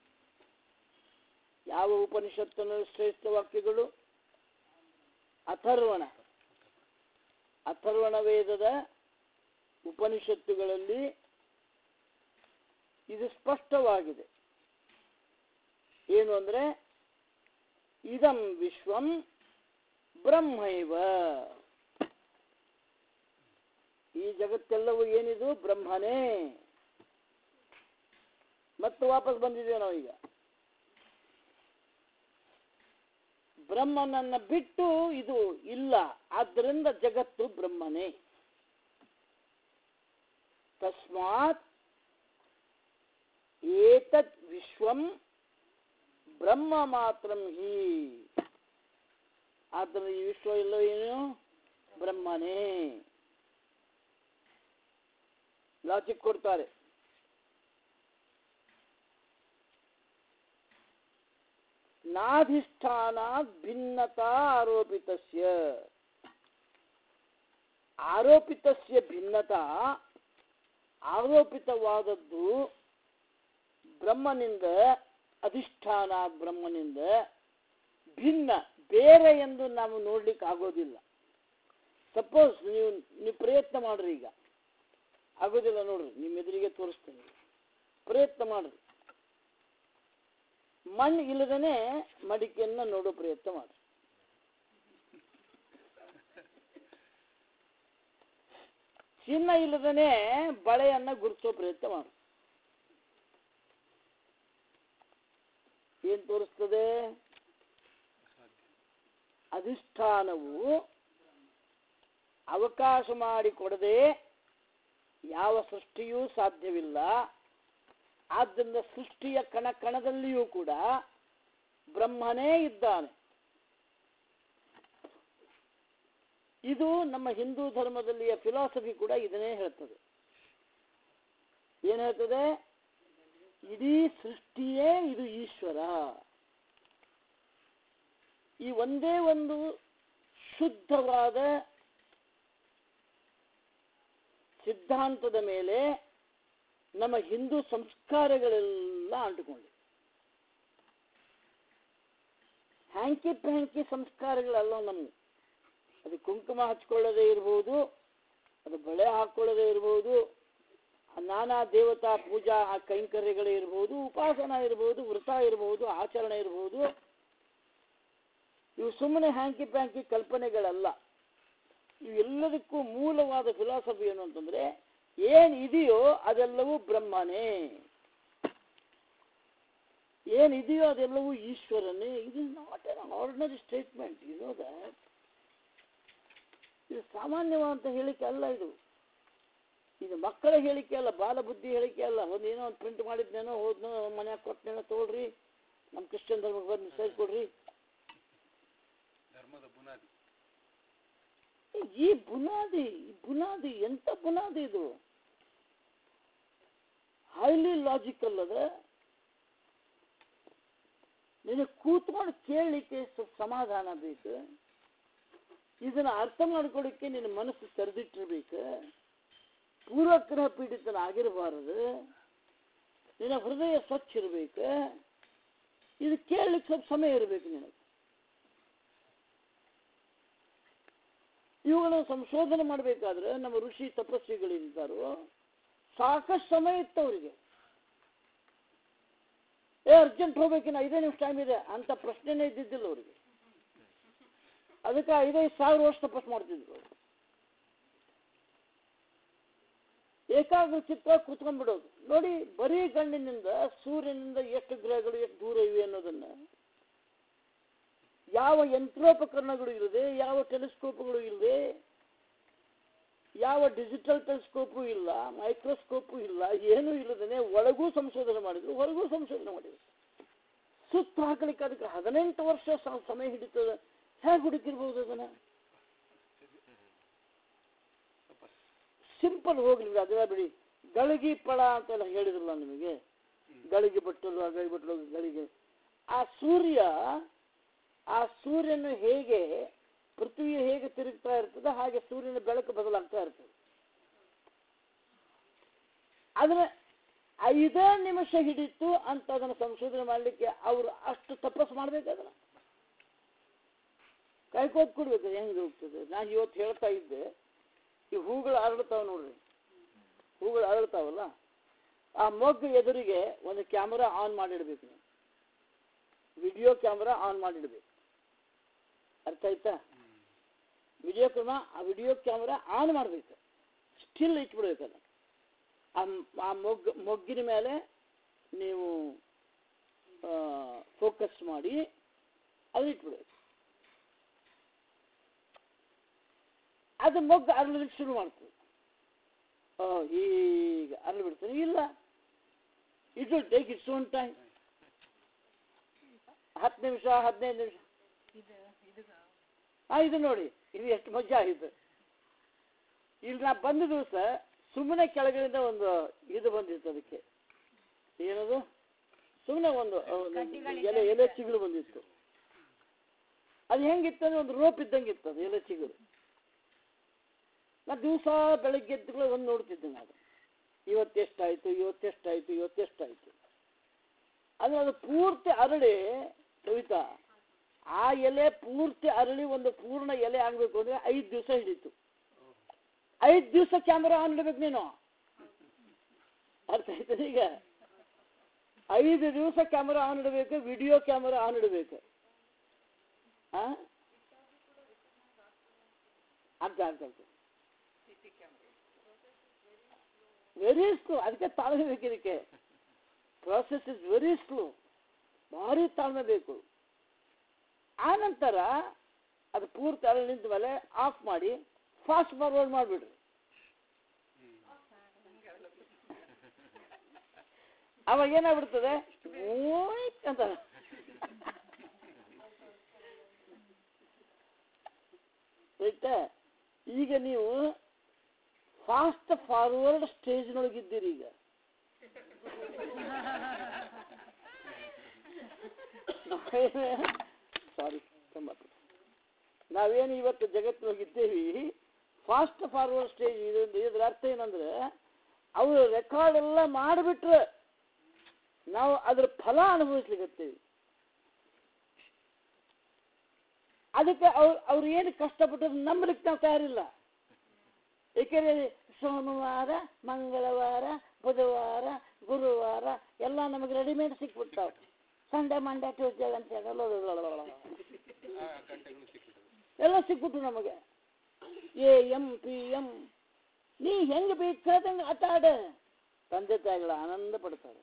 ಯಾವ ಉಪನಿಷತ್ತಿನ ಶ್ರೇಷ್ಠ ವಾಕ್ಯಗಳು ಅಥರ್ವಣ ಅಥರ್ವಣ ವೇದದ ಉಪನಿಷತ್ತುಗಳಲ್ಲಿ ಇದು ಸ್ಪಷ್ಟವಾಗಿದೆ ಏನು ಅಂದ್ರೆ ಇದಂ ವಿಶ್ವಂ ಬ್ರಹ್ಮೈವ ಈ ಜಗತ್ತೆಲ್ಲವೂ ಏನಿದು ಬ್ರಹ್ಮನೇ ಮತ್ತೆ ವಾಪಸ್ ಬಂದಿದ್ದೇವೆ ನಾವೀಗ ಬ್ರಹ್ಮನನ್ನ ಬಿಟ್ಟು ಇದು ಇಲ್ಲ ಆದ್ದರಿಂದ ಜಗತ್ತು ಬ್ರಹ್ಮನೇ ತಸ್ಮಾತ್ ಏತತ್ ವಿಶ್ವಂ ಬ್ರಹ್ಮ ಮಾತ್ರ ಹಿ ಆದ್ದರಿಂದ ಈ ವಿಶ್ವ ಎಲ್ಲೋ ಏನು ಬ್ರಹ್ಮನೇ ಲಾಜಿಕ್ ಕೊಡ್ತಾರೆ ನಾಧಿಷ್ಠಾನ ಭಿನ್ನತಾ ಆರೋಪಿತಸ್ಯ ಆರೋಪಿತಸ್ಯ ಭಿನ್ನತಾ ಆರೋಪಿತವಾದದ್ದು ಬ್ರಹ್ಮನಿಂದ ಅಧಿಷ್ಠಾನ ಬ್ರಹ್ಮನಿಂದ ಭಿನ್ನ ಬೇರೆ ಎಂದು ನಾವು ನೋಡ್ಲಿಕ್ಕೆ ಆಗೋದಿಲ್ಲ ಸಪೋಸ್ ನೀವು ನೀವು ಪ್ರಯತ್ನ ಮಾಡ್ರಿ ಈಗ ಆಗೋದಿಲ್ಲ ನೋಡ್ರಿ ನಿಮ್ಮ ಎದುರಿಗೆ ತೋರಿಸ್ತೇನೆ ಪ್ರಯತ್ನ ಮಾಡ್ರಿ ಮಣ್ಣು ಇಲ್ಲದೇನೆ ಮಡಿಕೆಯನ್ನ ನೋಡೋ ಪ್ರಯತ್ನ ಮಾಡ್ರಿ ಚಿನ್ನ ಇಲ್ಲದೇನೆ ಬಳೆಯನ್ನ ಗುರುತಿಸೋ ಪ್ರಯತ್ನ ಮಾಡಿ ಏನ್ ತೋರಿಸ್ತದೆ ಅಧಿಷ್ಠಾನವು ಅವಕಾಶ ಮಾಡಿಕೊಡದೆ ಯಾವ ಸೃಷ್ಟಿಯೂ ಸಾಧ್ಯವಿಲ್ಲ ಆದ್ದರಿಂದ ಸೃಷ್ಟಿಯ ಕಣ ಕಣದಲ್ಲಿಯೂ ಕೂಡ ಬ್ರಹ್ಮನೇ ಇದ್ದಾನೆ ಇದು ನಮ್ಮ ಹಿಂದೂ ಧರ್ಮದಲ್ಲಿಯ ಫಿಲಾಸಫಿ ಕೂಡ ಇದನ್ನೇ ಹೇಳ್ತದೆ ಏನ್ ಹೇಳ್ತದೆ ಇಡೀ ಸೃಷ್ಟಿಯೇ ಇದು ಈಶ್ವರ ಈ ಒಂದೇ ಒಂದು ಶುದ್ಧವಾದ ಸಿದ್ಧಾಂತದ ಮೇಲೆ ನಮ್ಮ ಹಿಂದೂ ಸಂಸ್ಕಾರಗಳೆಲ್ಲ ಅಂಟುಕೊಂಡಿವೆ ಹ್ಯಾಂಕಿ ಪ್ಯಾಂಕಿ ಸಂಸ್ಕಾರಗಳಲ್ಲ ನಮ್ಮ ಅದು ಕುಂಕುಮ ಹಚ್ಕೊಳ್ಳೋದೇ ಇರ್ಬೋದು ಅದು ಬಳೆ ಹಾಕೊಳ್ಳೋದೇ ಇರ್ಬೋದು ಆ ನಾನಾ ದೇವತಾ ಪೂಜಾ ಆ ಕೈಂಕರ್ಯಗಳೇ ಇರ್ಬೋದು ಉಪಾಸನ ಇರ್ಬೋದು ವೃತ ಇರ್ಬೋದು ಆಚರಣೆ ಇರ್ಬೋದು ಇವು ಸುಮ್ಮನೆ ಹ್ಯಾಂಕಿ ಪ್ಯಾಂಕಿ ಕಲ್ಪನೆಗಳಲ್ಲ ಇವೆಲ್ಲದಕ್ಕೂ ಮೂಲವಾದ ಫಿಲಾಸಫಿ ಏನು ಅಂತಂದ್ರೆ ಏನ್ ಇದೆಯೋ ಅದೆಲ್ಲವೂ ಬ್ರಹ್ಮನೇ ಏನಿದೆಯೋ ಅದೆಲ್ಲವೂ ಈಶ್ವರನೇ ಇದು not an ordinary statement you know that ಇದು ಸಾಮಾನ್ಯವಾದಂತ ಹೇಳಿಕೆ ಅಲ್ಲ ಇದು ಇದು ಮಕ್ಕಳ ಹೇಳಿಕೆ ಅಲ್ಲ ಬಾಲ ಬುದ್ಧಿ ಹೇಳಿಕೆ ಅಲ್ಲ ಒಂದು ಏನೋ ಒಂದು ಪ್ರಿಂಟ್ ಮಾಡಿದ್ನೇನೋ ಹೋದ್ನೋ ಮನ್ಯಾಗ ಕೊಟ್ಟನೇನೋ ತಗೊಳ್ರಿ ನಮ್ಮ ಕ್ರಿಶ್ಚಿಯನ್ ಧರ್ಮಕ್ಕೆ ಬಂದು ಮೆಸೇಜ್ ಕೊಡ್ರಿ ಧರ್ಮದ ಬುನಾದಿ ಈ ಬುನಾದಿ ಈ ಬುನಾದಿ ಎಂತ ಬುನಾದಿ ಇದು ಹೈಲಿ ಲಾಜಿಕಲ್ ಅದ ನಿನಗೆ ಕೂತ್ಕೊಂಡು ಕೇಳಲಿಕ್ಕೆ ಸ್ವಲ್ಪ ಸಮಾಧಾನ ಬೇಕು ಇದನ್ನ ಅರ್ಥ ಮಾಡ್ಕೊಳ್ಳಿಕ್ಕೆ ನಿನ್ನ ಮನಸ್ಸು ತೆರೆದಿಟ್ಟಿರ್ಬೇಕು ಪೂರ್ವಗ್ರಹ ಪೀಡಿತನಾಗಿರಬಾರದು ನಿನ್ನ ಹೃದಯ ಸ್ವಚ್ಛ ಇರಬೇಕು ಇದು ಕೇಳಲಿಕ್ಕೆ ಸ್ವಲ್ಪ ಸಮಯ ಇರಬೇಕು ನಿನಗೆ ಇವುಗಳನ್ನು ಸಂಶೋಧನೆ ಮಾಡಬೇಕಾದ್ರೆ ನಮ್ಮ ಋಷಿ ತಪಸ್ವಿಗಳಿದ್ದಾರೋ ಸಾಕಷ್ಟು ಸಮಯ ಇತ್ತು ಅವರಿಗೆ ಏ ಅರ್ಜೆಂಟ್ ಹೋಗ್ಬೇಕಿನ ಐದೇ ನಿಮಿಷ ಟೈಮ್ ಇದೆ ಅಂತ ಪ್ರಶ್ನೆನೇ ಇದ್ದಿದ್ದಿಲ್ಲ ಅವರಿಗೆ ಅದಕ್ಕೆ ಐದೈದು ಸಾವಿರ ವರ್ಷ ತಪಸ್ ಮಾಡ್ತಿದ್ರು ಅವ್ರು. ಏಕಾಗ್ರ ಚಿತ್ತ ಕುತ್ಕೊಂಡ್ಬಿಡೋದು ನೋಡಿ ಬರೀ ಗಣ್ಣಿನಿಂದ ಸೂರ್ಯನಿಂದ ಎಷ್ಟು ಗ್ರಹಗಳು ಎಷ್ಟು ದೂರ ಇವೆ ಅನ್ನೋದನ್ನ ಯಾವ ಯಂತ್ರೋಪಕರಣಗಳು ಇಲ್ಲದೆ ಯಾವ ಟೆಲಿಸ್ಕೋಪ್ಗಳು ಇಲ್ಲದೆ ಯಾವ ಡಿಜಿಟಲ್ ಟೆಲಿಸ್ಕೋಪು ಇಲ್ಲ ಮೈಕ್ರೋಸ್ಕೋಪು ಇಲ್ಲ ಏನೂ ಇಲ್ಲದೇ ಒಳಗೂ ಸಂಶೋಧನೆ ಮಾಡಿದ್ರು ಹೊರಗೂ ಸಂಶೋಧನೆ ಮಾಡಿದ್ರು ಸುತ್ತ ಹಾಕಲಿಕ್ಕೆ ಅದಕ್ಕೆ ಹದಿನೆಂಟು ವರ್ಷ ಸ- ಸಮಯ ಹಿಡಿತದ ಹೇಗೆ ಹುಡುಕಿರ್ಬೋದು ಅದನ್ನ ಸಿಂಪಲ್ ಹೋಗ್ಲಿ ಅದೆಲ್ಲ ಬಿಡಿ ಗಳಿಗೆ ಫಳ ಅಂತೆಲ್ಲ ಹೇಳಿದ್ರಲ್ಲ ನಿಮಗೆ ಗಳಿಗೆ ಬಟ್ಟಲು ಗಳಿಗೆ ಬಟ್ಟಲು ಗಳಿಗೆ ಆ ಸೂರ್ಯ ಆ ಸೂರ್ಯನು ಹೇಗೆ ಪೃಥ್ವಿ ಹೇಗೆ ತಿರುಗ್ತಾ ಇರ್ತದೆ ಹಾಗೆ ಸೂರ್ಯನ ಬೆಳಕು ಬದಲಾಗ್ತಾ ಇರ್ತದೆ ಆದ್ರೆ ಐದೇ ನಿಮಿಷ ಹಿಡಿತು ಅಂತ ಅದನ್ನು ಸಂಶೋಧನೆ ಮಾಡಲಿಕ್ಕೆ ಅವರು ಅಷ್ಟು ತಪಸ್ಸು ಮಾಡ್ಬೇಕು ಅದನ್ನ ಕಾಯ್ಕೋತ್ ಕೊಡ್ಬೇಕು ಹೆಂಗೆ ಹೋಗ್ತದೆ ನಾನು ಇವತ್ತು ಹೇಳ್ತಾ ಇದ್ದೆ ಈ ಹೂಗಳು ಅರಳ್ತಾವ ನೋಡ್ರಿ ಹೂಗಳು ಅರಳ್ತಾವಲ್ಲ ಆ ಮೊಗ್ಗು ಎದುರಿಗೆ ಒಂದು ಕ್ಯಾಮರಾ ಆನ್ ಮಾಡಿಡ್ಬೇಕು ನೀವು ವಿಡಿಯೋ ಕ್ಯಾಮ್ರಾ ಆನ್ ಮಾಡಿಡ್ಬೇಕು ಅರ್ಥ ಆಯ್ತಾ ವಿಡಿಯೋ ಕ್ಯಾಮ್ರಾ ಆ ವಿಡಿಯೋ ಕ್ಯಾಮ್ರಾ ಆನ್ ಮಾಡಬೇಕು ಸ್ಟಿಲ್ ಇಟ್ಬಿಡ್ಬೇಕು ಅದನ್ನು ಆ ಮ್- ಆ ಮೊಗ್ಗು ಮೊಗ್ಗಿನ ಮೇಲೆ ನೀವು ಫೋಕಸ್ ಮಾಡಿ ಅದು ಇಟ್ಬಿಡ್ಬೇಕು ಅದು ಮೊಗ್ಗು ಅರಳಲಿಕ್ಕೆ ಶುರು ಮಾಡ್ತದೆ ಓ ಈಗ ಅರಳಿ ಬಿಡ್ತಾನೆ ಇಲ್ಲ it will take its own time ಹತ್ತು ನಿಮಿಷ ಹದಿನೈದು ನಿಮಿಷ ಇದು ಇದು ಹಾ ಇದು ನೋಡಿ ಇದು ಎಷ್ಟು ಮಜಾ ಆಗಿದೆ ಇಲ್ಲಿ ನಾ ಬಂದ ದಿವಸ ಸುಮ್ಮನೆ ಕೆಳಗಡೆಯಿಂದ ಒಂದು ಇದು ಬಂದಿತ್ತು ಅದಕ್ಕೆ ಏನದು ಸುಮ್ಮನೆ ಒಂದು ಒಂದು ಎಲೆ ಎಲೆ ಚಿಗುರು ಬಂದಿತ್ತು ಅದು ಹೆಂಗಿತ್ತು ಅಂದ್ರೆ ಒಂದು ರೋಪ್ ಇದ್ದಂಗೆ ಇತ್ತು ಅದು ಎಲೆ ಚಿಗುರು ನಾ ದಿವಸ ಬೆಳಗ್ಗೆ ಎದ್ದು ಒಂದು ನೋಡ್ತಿದ್ದೆ ನಾನು ಇವತ್ತೆಷ್ಟಾಯ್ತು ಇವತ್ತೆಷ್ಟಾಯ್ತು ಇವತ್ತೆಷ್ಟಾಯ್ತು ಅದು ಅದು ಪೂರ್ತಿ ಅರಳಿ ಕವಿತಾ ಆ ಎಲೆ ಪೂರ್ತಿ ಅರಳಿ ಒಂದು ಪೂರ್ಣ ಎಲೆ ಆಗಬೇಕು ಅಂದ್ರೆ ಐದು ದಿವಸ ಹಿಡಿತು ಐದು ದಿವಸ ಕ್ಯಾಮ್ರಾ ಆನ್ ಇಡ್ಬೇಕು ನೀನು ಅರ್ಥ ಆಯ್ತದ ಈಗ ಐದು ದಿವಸ ಕ್ಯಾಮ್ರಾ ಆನ್ ಇಡಬೇಕು ವಿಡಿಯೋ ಕ್ಯಾಮ್ರಾ ಆನ್ ಇಡಬೇಕು ಆ? ಅರ್ಥ ಅರ್ಥ ಅರ್ಥ ಸಿಟಿ ಕ್ಯಾಮ್ರಾ ವೆರಿ ಸ್ಲೋ ಅದಕ್ಕೆ ತಾಳ್ಮೆ ಬೇಕು ಇದಕ್ಕೆ ಪ್ರಾಸೆಸ್ ಇಸ್ ವೆರಿ ಸ್ಲೋ ಭಾರಿ ತಾಳ್ಮೆ ಬೇಕು ಆ ನಂತರ ಅದು ಪೂರ್ತಿ ಅಲ್ಲಿ ನಿಂತ ಮೇಲೆ ಆಫ್ ಮಾಡಿ ಫಾಸ್ಟ್ ಫಾರ್ವರ್ಡ್ ಮಾಡಿಬಿಡ್ರಿ ಅವಾಗ ಏನಾಗ್ಬಿಡ್ತದೆ ಓಯ್ಕ್ ಅಂತ ಆಯ್ತಾ ಈಗ ನೀವು ಫಾಸ್ಟ್ ಫಾರ್ವರ್ಡ್ ಸ್ಟೇಜ್ನೊಳಗಿದ್ದೀರಿ ಈಗ ಸಾರಿ ನಾವೇನು ಇವತ್ತು ಜಗತ್ತಿನೊಳಗಿದ್ದೇವಿ ಫಾಸ್ಟ್ ಫಾರ್ವರ್ಡ್ ಸ್ಟೇಜ್ ಇದು ಇದ್ರ ಅರ್ಥ ಏನಂದ್ರೆ ಅವರು ರೆಕಾರ್ಡ್ ಎಲ್ಲ ಮಾಡಿಬಿಟ್ರೆ ನಾವು ಅದ್ರ ಫಲ ಅನುಭವಿಸ್ಲಿಕ್ಕತ್ತೀವಿ ಅದಕ್ಕೆ ಅವ್ರು ಅವ್ರು ಏನು ಕಷ್ಟಪಟ್ಟು ನಂಬಲಿಕ್ಕೆ ನಾವು ತಯಾರಿಲ್ಲ ಏಕೆಂದರೆ ಸೋಮವಾರ ಮಂಗಳವಾರ ಬುಧವಾರ ಗುರುವಾರ ಎಲ್ಲ ನಮಗೆ ರೆಡಿಮೇಡ್ ಸಿಕ್ಬಿಡ್ತಾವೆ ಸಂಡೆ ಮಂಡೆ ಟ್ಯೂಸ್ಡೇ ಅಂತ ಹೇಳಿ ಎಲ್ಲ ಸಿಕ್ಬಿಟ್ಟು ನಮಗೆ ಎ ಎಂ ಪಿ ಎಂ ನೀ ಹೆಂಗೆ ಬೇಕಾದಂಗೆ ಆಟ ಆಡ ತಂದೆ ತಾಯಿಗಳ ಆನಂದ ಪಡ್ತಾರೆ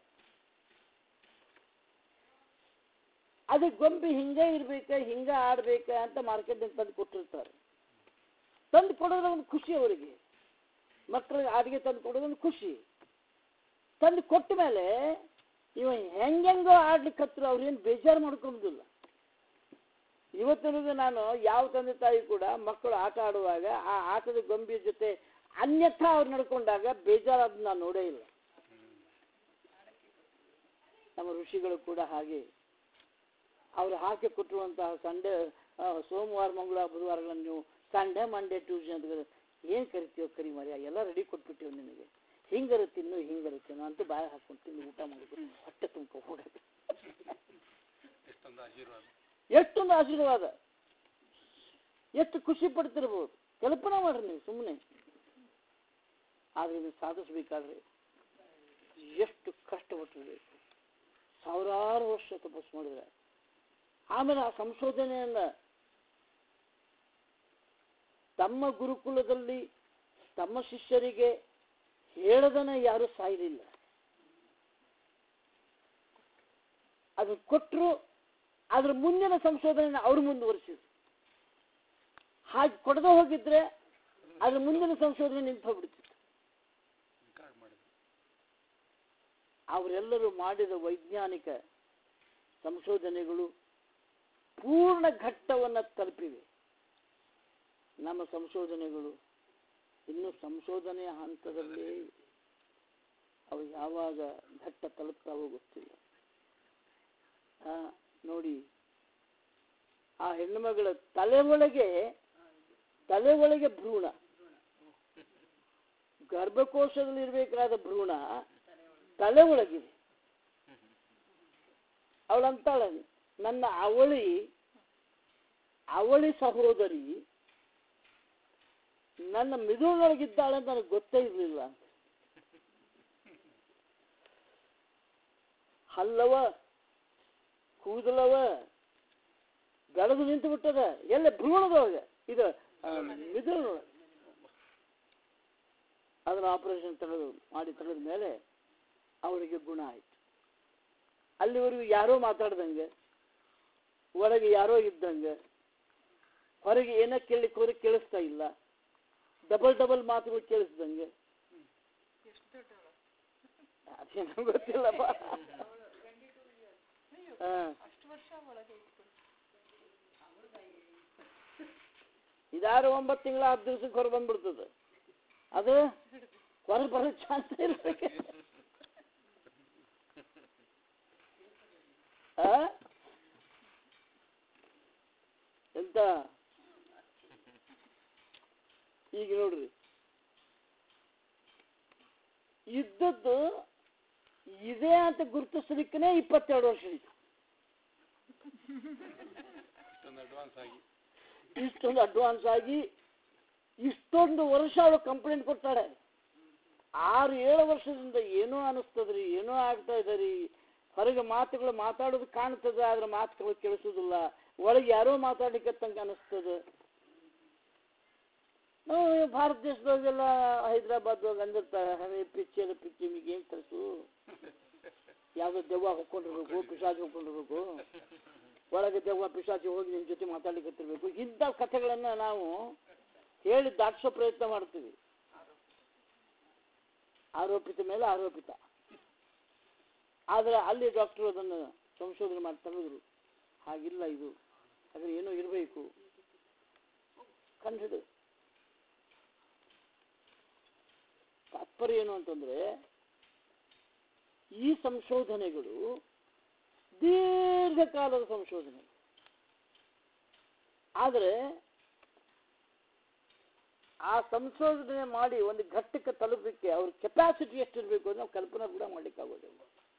ಅದಕ್ಕೆ ಗೊಂಬಿ ಹಿಂಗೆ ಇರ್ಬೇಕ ಹಿಂಗ ಆಡ್ಬೇಕ ಅಂತ ಮಾರ್ಕೆಟ್ನಲ್ಲಿ ತಂದು ಕೊಟ್ಟಿರ್ತಾರೆ ತಂದು ಕೊಡೋದು ಒಂದು ಖುಷಿ ಅವರಿಗೆ ಮಕ್ಕಳಿಗೆ ಅಡಿಗೆ ತಂದು ಕೊಡೋದು ಒಂದು ಖುಷಿ ತಂದು ಕೊಟ್ಟ ಮೇಲೆ ಇವ ಹೆಂಗೆಂಗೋ ಆಡ್ಲಿಕ್ಕೆ ಹತ್ರ ಅವ್ರೇನು ಬೇಜಾರು ಮಾಡ್ಕೊಂಬುದಿಲ್ಲ ಇವತ್ತಿನದು ನಾನು ಯಾವ ತಂದೆ ತಾಯಿ ಕೂಡ ಮಕ್ಕಳು ಆಟ ಆಡುವಾಗ ಆ ಆಟದ ಗೊಂಬಿ ಜೊತೆ ಅನ್ಯಥಾ ಅವ್ರು ನಡ್ಕೊಂಡಾಗ ಬೇಜಾರಾದ ನಾನು ನೋಡೇ ಇಲ್ಲ ನಮ್ಮ ಋಷಿಗಳು ಕೂಡ ಹಾಗೆ ಅವ್ರು ಹಾಕಿ ಕೊಟ್ಟಿರುವಂತಹ ಸಂಡೇ ಆ, ಸೋಮವಾರ ಮಂಗಳವಾರ ಬುಧವಾರಗಳನ್ನು ನೀವು ಸಂಡೇ ಮಂಡೇ ಟ್ಯೂಸ್ಡೇ ಅಂತ ಏನು ಕರಿತೀವೋ ಕರಿ ಮರ್ಯ ಎಲ್ಲ ರೆಡಿ ಕೊಟ್ಬಿಟ್ಟಿವ್ ನಿನಗೆ ಹಿಂಗರ ತಿನ್ನು ಹಿಂಗರ ತಿನ್ನು ಅಂತ ಬಾಯಿ ಹಾಕೊಂಡು ತಿನ್ನು ಊಟ ಮಾಡೋದು ಹೊಟ್ಟೆ ತುಂಬ ಹೋಗೋದು ಎಷ್ಟೊಂದು ಆಶೀರ್ವಾದ ಎಷ್ಟೊಂದು ಆಶೀರ್ವಾದ ಎಷ್ಟು ಖುಷಿ ಪಡ್ತಿರ್ಬೋದು ಕಲ್ಪನಾ ಮಾಡ್ರಿ ನೀವು ಸುಮ್ಮನೆ ಆದರೆ ಇದು ಸಾಧಿಸ್ಬೇಕಾದ್ರೆ ಎಷ್ಟು ಕಷ್ಟಪಟ್ಟಿರ್ಬೇಕು ಸಾವಿರಾರು ವರ್ಷ ತಪಸ್ಸು ಮಾಡಿದ್ರೆ ಆಮೇಲೆ ಆ ಸಂಶೋಧನೆಯನ್ನ ತಮ್ಮ ಗುರುಕುಲದಲ್ಲಿ ತಮ್ಮ ಶಿಷ್ಯರಿಗೆ ಹೇಳದನ ಯಾರು ಸಾಯಲಿಲ್ಲ ಅದು ಕೊಟ್ಟರು ಅದ್ರ ಮುಂದಿನ ಸಂಶೋಧನೆ ಅವರು ಮುಂದುವರಿಸಿದ್ರು ಹಾಗೆ ಕೊಡದೆ ಹೋಗಿದ್ರೆ ಅದ್ರ ಮುಂದಿನ ಸಂಶೋಧನೆ ನಿಂತು ಹೋಗ್ಬಿಡ್ತಿತ್ತು ರೆಕಾರ್ಡ್ ಮಾಡಿದ್ರು ಅವರೆಲ್ಲರೂ ಮಾಡಿದ ವೈಜ್ಞಾನಿಕ ಸಂಶೋಧನೆಗಳು ಪೂರ್ಣ ಘಟ್ಟವನ್ನು ತಲುಪಿವೆ ನಮ್ಮ ಸಂಶೋಧನೆಗಳು ಇನ್ನೂ ಸಂಶೋಧನೆಯ ಹಂತದಲ್ಲಿ ಅವು ಯಾವಾಗ ಘಟ್ಟ ತಲುಪ್ತಾವೋ ಗೊತ್ತಿಲ್ಲ ಆ, ನೋಡಿ ಆ ಹೆಣ್ಣುಮಗಳ ತಲೆ ಒಳಗೆ ತಲೆ ಒಳಗೆ ಭ್ರೂಣ ಗರ್ಭಕೋಶದಲ್ಲಿ ಇರಬೇಕಾದ ಭ್ರೂಣ ತಲೆ ಒಳಗಿದೆ ಅವಳಂತಾಳೆ ನನ್ನ ಅವಳಿ ಅವಳಿ ಸಹೋದರಿ ನನ್ನ ಮಿದುಳಿನೊಳಗಿದ್ದಾಳೆ ಅಂತ ನನಗೆ ಗೊತ್ತೇ ಇರಲಿಲ್ಲ ಅಂತ ಹಲ್ಲವ ಕೂದಲವ ಬೆಳೆದು ನಿಂತು ಬಿಟ್ಟದ ಎಲ್ಲ ಭ್ರೂಣದೊಳಗೆ ಇದು ಮಿದುಳಿನೊಳಗೆ ಅದರ ಆಪರೇಷನ್ ತೆಗೆದು ಮಾಡಿ ತೆಗೆದ ಮೇಲೆ ಅವಳಿಗೆ ಗುಣ ಆಯಿತು ಅಲ್ಲಿವರೆಗೂ ಯಾರೋ ಮಾತಾಡ್ದಂಗೆ ಒಳಗೆ ಯಾರೋ ಇದ್ದಂಗೆ ಹೊರಗೆ ಏನೋ ಕೇಳಲಿಕ್ಕೆ ಹೋದ್ರೆ ಕೇಳಿಸ್ತಾ ಇಲ್ಲ ಡಬಲ್ ಡಬಲ್ ಮಾತುಗಳು ಕೇಳಿಸ್ದಂಗೆ ಎಷ್ಟು ದೊಡ್ಡವಳು ಅದೇನೋ ಗೊತ್ತಿಲ್ಲಪ್ಪ ಅಯ್ಯೋ ಹಾ ಅಷ್ಟು ವರ್ಷ ಒಳಗೆ ಇತ್ತು ಇದಾರು ಒಂಬತ್ತು ತಿಂಗಳ ಹತ್ತು ದಿವ್ಸಕ್ಕೆ ಹೊರ ಬಂದ್ಬಿಡ್ತದೆ ಅದು ಹೊರ ಬರೋ ಚಾನ್ಸ್ ಇರ್ಬೇಕು ಆ? ಎಂತ ಈಗ ನೋಡ್ರಿ ಇದ್ದದ್ದು ಇದೆ ಅಂತ ಗುರುತಿಸ್ಲಿಕ್ಕೆ ಇಪ್ಪತ್ತೆರಡು ವರ್ಷ ಹಿಡಿತು ಇಷ್ಟೊಂದು ಅಡ್ವಾನ್ಸ್ ಆಗಿ ಇಷ್ಟೊಂದು ಅಡ್ವಾನ್ಸ್ ಆಗಿ ಇಷ್ಟೊಂದು ವರ್ಷ ಅವಳು ಕಂಪ್ಲೇಂಟ್ ಕೊಡ್ತಾಳೆ ಆರು ಏಳು ವರ್ಷದಿಂದ ಏನೋ ಅನಿಸ್ತದ್ರಿ ಏನೋ ಆಗ್ತಾ ಇದರಿ ಹೊರಗೆ ಮಾತುಗಳು ಮಾತಾಡೋದು ಕಾಣ್ತದೆ ಆದ್ರೆ ಮಾತುಗಳು ಕೇಳಿಸೋದಿಲ್ಲ ಒಳಗೆ ಯಾರೋ ಮಾತಾಡ್ಲಿಕ್ಕತ್ತಂಗೆ ಅನಿಸ್ತದೆ ನಾವು ಭಾರತ ದೇಶದಾಗೆಲ್ಲ ಹೈದ್ರಾಬಾದ್ದಾಗ ಅಂದಿರ್ತಾರೆ ಹೇ ಪಿಚ್ಚರ್ ಪಿಚ್ಚಿ ನಿಮಗೆ ಏನು ತರಿಸು ಯಾವುದೋ ದೆವ್ವ ಹೊಕ್ಕೊಂಡಿರ್ಬೇಕು ಪಿಶಾಚಿ ಹೊಕ್ಕೊಂಡಿರ್ಬೇಕು ಒಳಗೆ ದೆವ್ವ ಪಿಶಾಚಿ ಹೋಗಿ ನಿಮ್ಮ ಜೊತೆ ಮಾತಾಡ್ಲಿಕ್ಕೆ ಇಂಥ ಕಥೆಗಳನ್ನು ನಾವು ಹೇಳಿ ದಾಟಿಸೋ ಪ್ರಯತ್ನ ಮಾಡ್ತೀವಿ ಆರೋಪಿತ ಮೇಲೆ ಆರೋಪಿತ ಆದರೆ ಅಲ್ಲಿ ಡಾಕ್ಟರ್ ಅದನ್ನು ಸಂಶೋಧನೆ ಮಾಡಿ ತೆಗೆದ್ರು ಹಾಗಿಲ್ಲ ಇದು ಅದ್ರ ಏನೋ ಇರಬೇಕು ಕಂಡುಹಿಡು ತಾತ್ಪರ್ಯ ಏನು ಅಂತಂದ್ರೆ ಈ ಸಂಶೋಧನೆಗಳು ದೀರ್ಘಕಾಲದ ಸಂಶೋಧನೆ ಆದರೆ ಆ ಸಂಶೋಧನೆ ಮಾಡಿ ಒಂದು ಘಟ್ಟಕ್ಕೆ ತಲುಪಲಿಕ್ಕೆ ಅವ್ರ ಕೆಪಾಸಿಟಿ ಎಷ್ಟಿರಬೇಕು ಅಂತ ನಾವು ಕಲ್ಪನೆ ಕೂಡ ಮಾಡ್ಲಿಕ್ಕೆ ಆಗೋದಿಲ್ಲ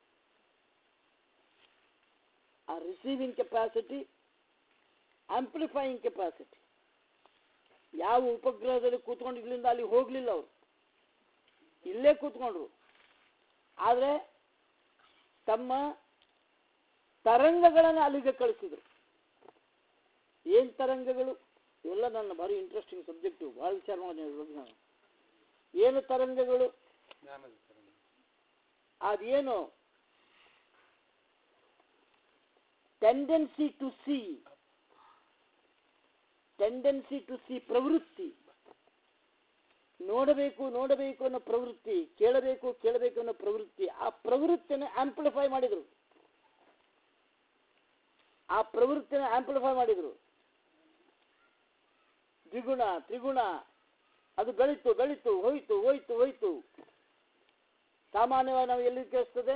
ಆ ರಿಸೀವಿಂಗ್ ಕೆಪಾಸಿಟಿ ಆಂಪ್ಲಿಫೈಯಿಂಗ್ ಕೆಪಾಸಿಟಿ ಯಾವ ಉಪಗ್ರಹದಲ್ಲಿ ಕೂತ್ಕೊಂಡು ಇಲ್ಲಿಂದ ಅಲ್ಲಿ ಹೋಗಲಿಲ್ಲ ಅವರು ಇಲ್ಲೇ ಕೂತ್ಕೊಂಡ್ರು ಆದರೆ ತಮ್ಮ ತರಂಗಗಳನ್ನು ಅಲ್ಲಿಗೆ ಕಳಿಸಿದರು ಏನು ತರಂಗಗಳು ಇವೆಲ್ಲ ನನ್ನ ಭಾರಿ ಇಂಟ್ರೆಸ್ಟಿಂಗ್ ಸಬ್ಜೆಕ್ಟು ಭಾಳ ವಿಚಾರ ಮಾಡಿದೆ ಇದ್ರ ಬಗ್ಗೆ ನಾನು ಏನು ತರಂಗಗಳು ಜ್ಞಾನದ ತರಂಗ ಅದೇನು tendency to see tendency to see ಪ್ರವೃತ್ತಿ ನೋಡಬೇಕು ನೋಡಬೇಕು ಅನ್ನೋ ಪ್ರವೃತ್ತಿ ಕೇಳಬೇಕು ಕೇಳಬೇಕು ಅನ್ನೋ ಪ್ರವೃತ್ತಿ ಆ ಪ್ರವೃತ್ತಿನ ಆಂಪ್ಲಿಫೈ ಮಾಡಿದರು ಆ ಪ್ರವೃತ್ತಿನ ಆಂಪ್ಲಿಫೈ ಮಾಡಿದರು ದ್ವಿಗುಣ ತ್ರಿಗುಣ ಅದು ಬೆಳೀತು ಬೆಳೀತು ಹೋಯ್ತು ಹೋಯ್ತು ಹೋಯ್ತು ಸಾಮಾನ್ಯವಾಗಿ ನಾವು ಎಲ್ಲಿ ಕೇಳಿಸ್ತದೆ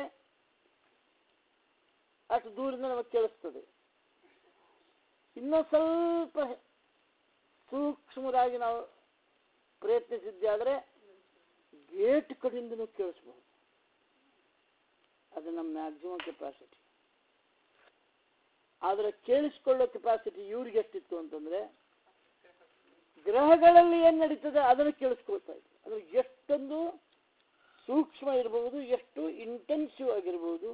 ಅಷ್ಟು ದೂರದಿಂದ ನಮಗೆ ಕೇಳಿಸ್ತದೆ ಇನ್ನೂ ಸ್ವಲ್ಪ ಸೂಕ್ಷ್ಮರಾಗಿ ನಾವು ಪ್ರಯತ್ನಿಸಿದ್ದೆ ಆದರೆ ಗೇಟ್ ಕಡೆಯಿಂದನೂ ಕೇಳಿಸ್ಬೋದು ಅದು ನಮ್ಮ ಮ್ಯಾಕ್ಸಿಮಮ್ ಕೆಪಾಸಿಟಿ ಆದರೆ ಕೇಳಿಸ್ಕೊಳ್ಳೋ ಕೆಪಾಸಿಟಿ ಇವ್ರಿಗೆ ಎಷ್ಟಿತ್ತು ಅಂತಂದ್ರೆ ಗ್ರಹಗಳಲ್ಲಿ ಏನು ನಡೀತದೆ ಅದನ್ನು ಕೇಳಿಸ್ಕೊಳ್ತಾ ಇದ್ರು ಅಂದ್ರೆ ಎಷ್ಟೊಂದು ಸೂಕ್ಷ್ಮ ಇರಬಹುದು ಎಷ್ಟು ಇಂಟೆನ್ಸಿವ್ ಆಗಿರ್ಬೋದು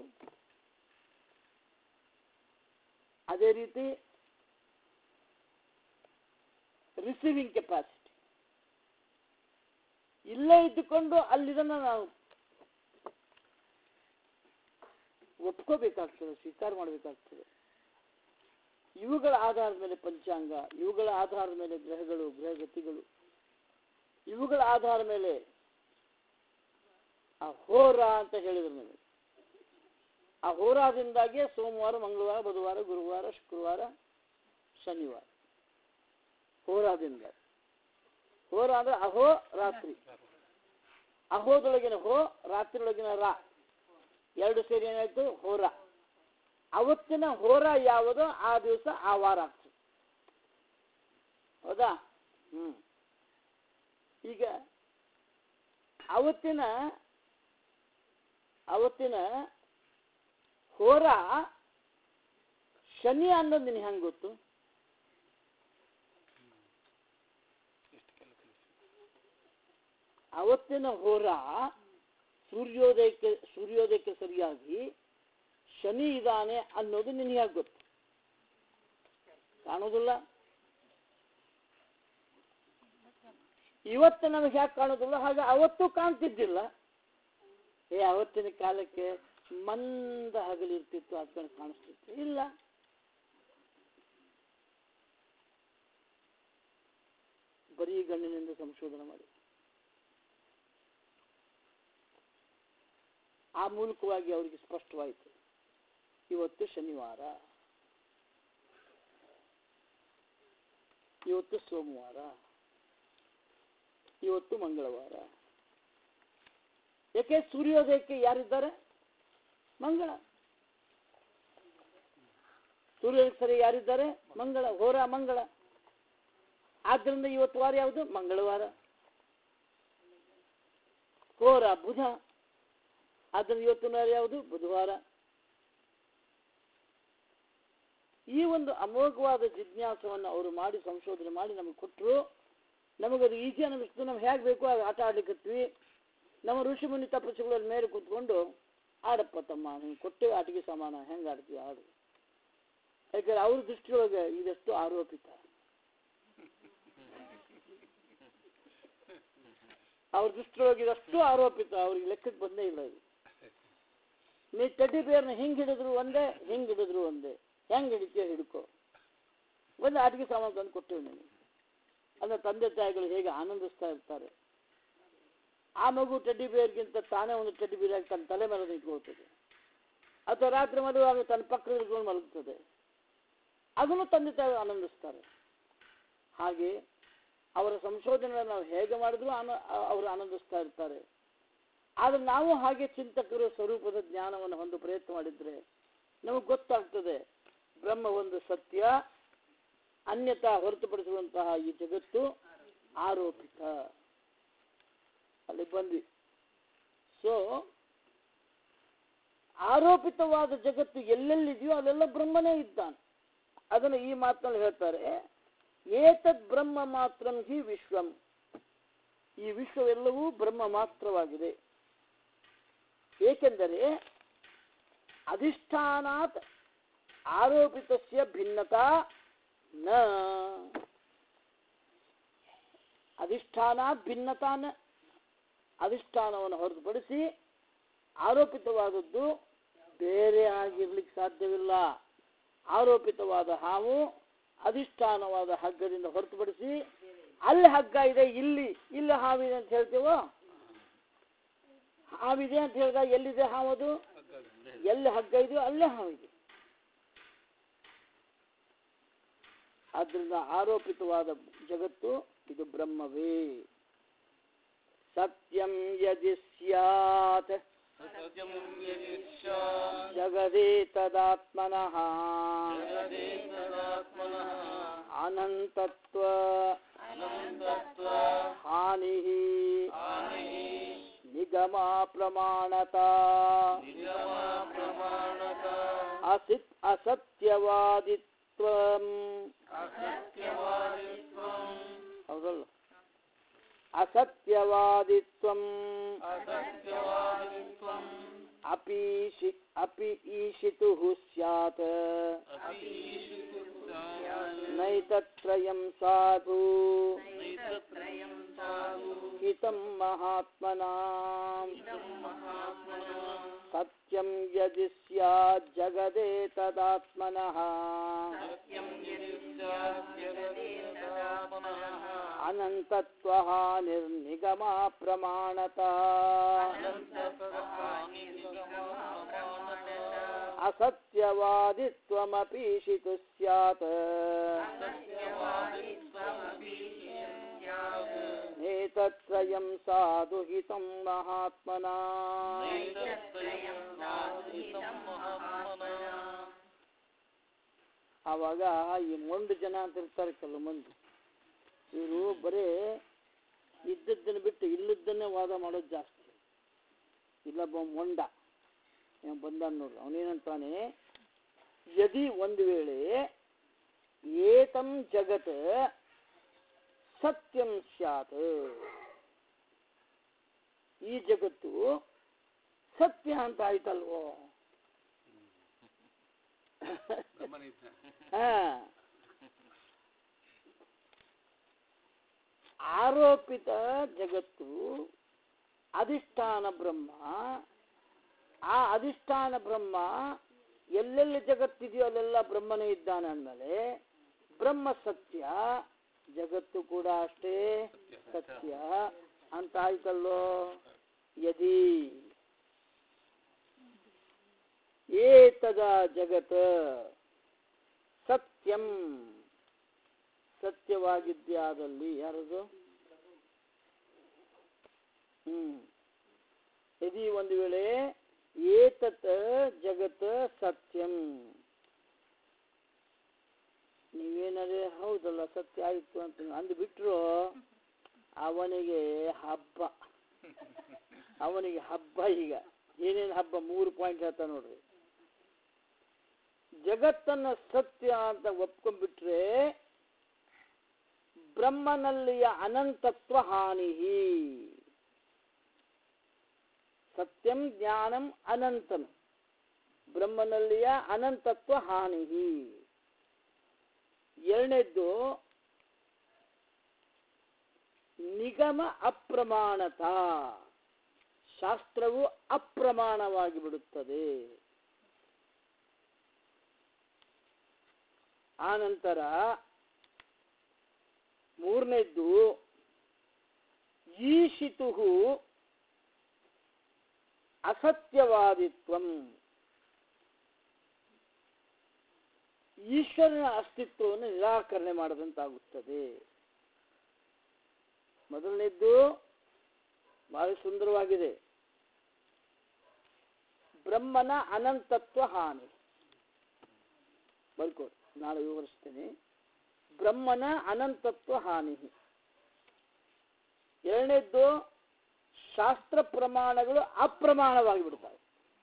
ಅದೇ ರೀತಿ ರಿಸೀವಿಂಗ್ ಕೆಪಾಸಿಟಿ ಇಲ್ಲೇ ಇದ್ದುಕೊಂಡು ಅಲ್ಲಿದನ್ನ ನಾವು ಒಪ್ಕೋಬೇಕಾಗ್ತದೆ ಸ್ವೀಕಾರ ಮಾಡಬೇಕಾಗ್ತದೆ ಇವುಗಳ ಆಧಾರದ ಮೇಲೆ ಪಂಚಾಂಗ ಇವುಗಳ ಆಧಾರದ ಮೇಲೆ ಗ್ರಹಗಳು ಗ್ರಹಗತಿಗಳು ಇವುಗಳ ಆಧಾರದ ಮೇಲೆ ಆ ಹೋರ ಅಂತ ಹೇಳಿದ್ರು ನನಗೆ ಆ ಹೋರಾದಿಂದಾಗಿ ಸೋಮವಾರ ಮಂಗಳವಾರ ಬುಧವಾರ ಗುರುವಾರ ಶುಕ್ರವಾರ ಶನಿವಾರ ಹೋರಾದಿಂದ ಹೋರ ಅಂದ್ರೆ ಅಹೋ ರಾತ್ರಿ ಅಹೋದೊಳಗಿನ ಹೋ ರಾತ್ರಿಯೊಳಗಿನ ರಾ ಎರಡು ಸೇರಿ ಏನಾಯ್ತು ಹೋರ ಅವತ್ತಿನ ಹೋರ ಯಾವುದೋ ಆ ದಿವಸ ಆ ವಾರ ಆಗ್ತದೆ ಹೌದಾ ಹ್ಮ್ ಈಗ ಅವತ್ತಿನ ಅವತ್ತಿನ ಹೋರ ಶನಿ ಅನ್ನೋದು ನಿನಗೆ ಹೆಂಗೆ ಗೊತ್ತು ಅವತ್ತಿನ ಹೋರ ಸೂರ್ಯೋದಯಕ್ಕೆ ಸೂರ್ಯೋದಯಕ್ಕೆ ಸರಿಯಾಗಿ ಶನಿ ಇದ್ದಾನೆ ಅನ್ನೋದು ನಿನಗೆ ಹೇಗೆ ಗೊತ್ತು ಕಾಣೋದಿಲ್ಲ ಇವತ್ತು ನಮಗೆ ಯಾಕೆ ಕಾಣೋದಿಲ್ಲ ಹಾಗೆ ಅವತ್ತು ಕಾಣ್ತಿದ್ದಿಲ್ಲ ಏ ಅವತ್ತಿನ ಕಾಲಕ್ಕೆ ಮಂದ ಹಗಲಿರ್ತಿತ್ತು ಅದಕ್ಕೆ ಕಾಣಿಸ್ತಿತ್ತು ಇಲ್ಲ ಬರೀ ಗಣ್ಣಿನಿಂದ ಸಂಶೋಧನೆ ಮಾಡಿ ಆ ಮೂಲಕವಾಗಿ ಅವರಿಗೆ ಸ್ಪಷ್ಟವಾಯಿತು ಇವತ್ತು ಶನಿವಾರ ಇವತ್ತು ಸೋಮವಾರ ಇವತ್ತು ಮಂಗಳವಾರ ಯಾಕೆ ಸೂರ್ಯೋದಯಕ್ಕೆ ಯಾರಿದ್ದಾರೆ ಮಂಗಳ ಸೂರ್ಯೋದಯಕ್ಕೆ ಸರಿ ಯಾರಿದ್ದಾರೆ ಮಂಗಳ ಹೋರ ಮಂಗಳ ಆದ್ದರಿಂದ ಇವತ್ತು ವಾರ ಯಾವುದು ಮಂಗಳವಾರ ಹೋರ ಬುಧ ಆದ್ದರಿಂದ ಇವತ್ತಿನ ವಾರ ಯಾವುದು ಬುಧವಾರ ಈ ಒಂದು ಅಮೋಘವಾದ ಜಿಜ್ಞಾಸವನ್ನು ಅವರು ಮಾಡಿ ಸಂಶೋಧನೆ ಮಾಡಿ ನಮಗೆ ಕೊಟ್ಟರು ನಮಗದು ಈಜಿ ಅನ್ನಿಸ್ತು ನಮ್ಗೆ ಹೇಗೆ ಬೇಕೋ ಅದು ಆಟ ಆಡ್ಲಿಕ್ಕತ್ವಿ ನಮ್ಮ ಋಷಿ ಮುನಿ ತಪಸ್ಸುಗಳ ಮೇಲೆ ಕೂತ್ಕೊಂಡು ಆಡಪ್ಪ ತಮ್ಮ ಹಿಂಗೆ ಕೊಟ್ಟೇವೆ ಆಟಿಗೆ ಸಮಾನ ಹೆಂಗೆ ಆಡ್ತೀವಿ ಆಡು ಯಾಕಂದ್ರೆ ಅವ್ರ ದೃಷ್ಟಿಯೊಳಗೆ ಇದೆಷ್ಟು ಆರೋಪಿತ ಅವ್ರ ದೃಷ್ಟಿಯೊಳಗೆ ಇದಷ್ಟು ಆರೋಪಿತ ಅವ್ರಿಗೆ ಲೆಕ್ಕಕ್ಕೆ ಬಂದೇ ಇಲ್ಲ ಇದು ನೀ ಟೆಡ್ಡಿ ಬೇರ್ನ ಹಿಂಗೆ ಹಿಡಿದ್ರು ಒಂದೇ ಹಿಂಗೆ ಹಿಡಿದ್ರು ಒಂದೇ ಹೆಂಗೆ ಹಿಡಿತೀಯ ಹಿಡ್ಕೋ ಒಂದು ಆಟಿಕೆ ಸಾಮಾನು ತಂದು ಕೊಟ್ಟೇವೆ ನೀನು ಅಂದ್ರೆ ತಂದೆ ತಾಯಿಗಳು ಹೇಗೆ ಆನಂದಿಸ್ತಾ ಇರ್ತಾರೆ ಆ ಮಗು ಟೆಡ್ಡಿ ಬೇರ್ಗಿಂತ ತಾನೇ ಒಂದು ಟೆಡ್ಡಿ ಬೇರಾಗಿ ತನ್ನ ತಲೆ ಮೇಲೆ ನಿಂತ್ಕೊಳ್ತದೆ ಅಥವಾ ರಾತ್ರಿ ಮದುವಾಗ ತನ್ನ ಪಕ್ಕದಲ್ಲಿ ಇಟ್ಕೊಂಡು ಮಲಗ್ತದೆ ಅದನ್ನು ತಂದೆ ತಾಯಿ ಆನಂದಿಸ್ತಾರೆ ಹಾಗೆ ಅವರ ಸಂಶೋಧನೆಗಳನ್ನು ನಾವು ಹೇಗೆ ಮಾಡಿದ್ರು ಆನ ಅವರು ಆನಂದಿಸ್ತಾ ಇರ್ತಾರೆ ಆದರೆ ನಾವು ಹಾಗೆ ಚಿಂತಕರು ಸ್ವರೂಪದ ಜ್ಞಾನವನ್ನು ಹೊಂದು ಪ್ರಯತ್ನ ಮಾಡಿದ್ರೆ ನಮಗೆ ಗೊತ್ತಾಗ್ತದೆ ಬ್ರಹ್ಮ ಒಂದು ಸತ್ಯ ಅನ್ಯತಾ ಹೊರತುಪಡಿಸುವಂತಹ ಈ ಜಗತ್ತು ಆರೋಪಿತ ಅಲ್ಲಿ ಬಂದ್ವಿ ಸೊ ಆರೋಪಿತವಾದ ಜಗತ್ತು ಎಲ್ಲೆಲ್ಲಿದೆಯೋ ಅಲ್ಲೆಲ್ಲ ಬ್ರಹ್ಮನೇ ಇದ್ದಾನೆ ಅದನ್ನು ಈ ಮಾತಿನಲ್ಲಿ ಹೇಳ್ತಾರೆ ಏತದ್ ಬ್ರಹ್ಮ ಮಾತ್ರ ಹಿ ವಿಶ್ವಂ ಈ ವಿಶ್ವವೆಲ್ಲವೂ ಬ್ರಹ್ಮ ಮಾತ್ರವಾಗಿದೆ ಏಕೆಂದರೆ ಅಧಿಷ್ಠಾನಾತ್ ಆರೋಪಿತಸ್ಯ ಭಿನ್ನತಾ ನ ಅಧಿಷ್ಠಾನಾತ್ ಭಿನ್ನತಾನ ಅಧಿಷ್ಠಾನವನ್ನು ಹೊರತುಪಡಿಸಿ ಆರೋಪಿತವಾದದ್ದು ಬೇರೆ ಆಗಿರ್ಲಿಕ್ಕೆ ಸಾಧ್ಯವಿಲ್ಲ ಆರೋಪಿತವಾದ ಹಾವು ಅಧಿಷ್ಠಾನವಾದ ಹಗ್ಗದಿಂದ ಹೊರತುಪಡಿಸಿ ಅಲ್ಲಿ ಹಗ್ಗ ಇದೆ ಇಲ್ಲಿ ಇಲ್ಲಿ ಹಾವಿದೆ ಅಂತ ಹೇಳ್ತೇವೋ ಹಾವಿದೆ ಅಂತ ಹೇಳಿದಾಗ ಎಲ್ಲಿದೆ ಹಾವದು ಎಲ್ಲಿ ಹಗ್ಗ ಇದೆಯೋ ಅಲ್ಲೇ ಹಾವಿದೆ ಆದ್ರಿಂದ ಆರೋಪಿತವಾದ ಜಗತ್ತು ಇದು ಬ್ರಹ್ಮವೇ ಸತ್ಯಂ ಯದಿ ಸ್ಯಾತ್ ಜಗದೇ ತದಾತ್ಮನಃ ಅನಂತತ್ವ ಹಾನಿ ನಿಗಮ ಪ್ರಮಾಣತ ಅಸಿತ್ ಅಸತ್ಯವಾದಿತ್ವ ಹೌದಲ್ಲ ಅಸತ್ಯವಾದಿತ್ವಂ ಅಪೀಶಿ ಅಪಿ ಈಶಿತುಃ ಸ್ಯಾತ್ ನೈತತ್ರಯಂ ಸಾಧು ಹಿತಂ ಮಹಾತ್ಮನಾಂ ಸತ್ಯಂ ಯದಿ ಸ್ಯಾತ್ ಜಗದೇ ತದಾತ್ಮನಃ ಅನಂತತ್ವ ನಿರ್ನಿಗಮ ಪ್ರಮಾಣತ ಅಸತ್ಯವಾದಿತ್ವಮಪೀಶಿತು ಸ್ಯಾತ್ ಏತತ್ರಯಂ ಸಾಧು ಹಿತಂ ಮಹಾತ್ಮನಾ ಆವಾಗ ಈ ಮೊಂಡು ಜನ ಅಂತ ಇರ್ತಾರೆ ಕೆಲವು ಮಂದಿ ಇವರು ಬರೇ ಇದ್ದದ್ದನ್ನು ಬಿಟ್ಟು ಇಲ್ಲದ್ದನ್ನೇ ವಾದ ಮಾಡೋದು ಜಾಸ್ತಿ ಇಲ್ಲೊಬ್ಬ ಮೊಂಡ ಇವ ಬಂದಾನ ನೋಡ್ರಿ ಅವನೇನಂತಾನೆ ಯದಿ ಒಂದು ವೇಳೆ ಏತಂ ಜಗತ್ ಸತ್ಯಂ ಸ್ಯಾತ್ ಈ ಜಗತ್ತು ಸತ್ಯ ಅಂತ ಆಯ್ತಲ್ವೋ ಬ್ರಹ್ಮನ ಇದ್ದ ಹಾ. ಆರೋಪಿತ ಜಗತ್ತು ಅಧಿಷ್ಠಾನ ಬ್ರಹ್ಮ ಆ ಅಧಿಷ್ಠಾನ ಬ್ರಹ್ಮ ಎಲ್ಲೆಲ್ಲಿ ಜಗತ್ತಿದೆಯೋ ಅಲ್ಲೆಲ್ಲ ಬ್ರಹ್ಮನೇ ಇದ್ದಾನೆ ಅಂದಮೇಲೆ ಬ್ರಹ್ಮ ಸತ್ಯ ಜಗತ್ತು ಕೂಡ ಅಷ್ಟೇ ಸತ್ಯ ಅಂತ ಆಯ್ತಲ್ಲೋ ಯದಿ ಏತದ ಜಗತ್ ಸತ್ಯಂ ಸತ್ಯವಾಗಿದ್ಯಾದಲ್ಲಿ ಯಾರದು ಹ್ಮ್ ಯದಿ ಒಂದು ವೇಳೆ ಏತತ್ ಜಗತ್ ಸತ್ಯಂ ನೀವೇನಾದ್ರೆ ಹೌದಲ್ಲ ಸತ್ಯ ಆಯಿತು ಅಂತ ಅಂದ್ಬಿಟ್ರು ಅವನಿಗೆ ಹಬ್ಬ ಅವನಿಗೆ ಹಬ್ಬ ಈಗ ಏನೇನು ಹಬ್ಬ ಮೂರು ಪಾಯಿಂಟ್ ಹೇಳ್ತಾ ನೋಡ್ರಿ ಜಗತ್ತನ್ನ ಸತ್ಯ ಅಂತ ಒಪ್ಕೊಂಡ್ಬಿಟ್ರೆ ಬ್ರಹ್ಮನಲ್ಲಿಯ ಅನಂತತ್ವ ಹಾನಿ ಸತ್ಯಂ ಜ್ಞಾನಂ ಅನಂತಂ ಬ್ರಹ್ಮನಲ್ಲಿಯ ಅನಂತತ್ವ ಹಾನಿ ಎರಡನೇದ್ದು ನಿಗಮ ಅಪ್ರಮಾಣತ ಶಾಸ್ತ್ರವು ಅಪ್ರಮಾಣವಾಗಿ ಬಿಡುತ್ತದೆ ಆನಂತರ ಮೂರನೇದ್ದು ಈಶಿತು ಅಸತ್ಯವಾದಿತ್ವಂ ಈಶ್ವರನ ಅಸ್ತಿತ್ವವನ್ನು ನಿರಾಕರಣೆ ಮಾಡದಂತಾಗುತ್ತದೆ ಮೊದಲನೇದ್ದು ಬಹಳ ಸುಂದರವಾಗಿದೆ ಬ್ರಹ್ಮನ ಅನಂತತ್ವ ಹಾನಿ ಬರ್ಕೊಡಿ ನಾಳೆ ವಿವರಿಸ್ತೇನೆ ಬ್ರಹ್ಮನ ಅನಂತತ್ವ ಹಾನಿ ಎರಡನೇದ್ದು ಶಾಸ್ತ್ರ ಪ್ರಮಾಣಗಳು ಅಪ್ರಮಾಣವಾಗಿ ಬಿಡ್ತವೆ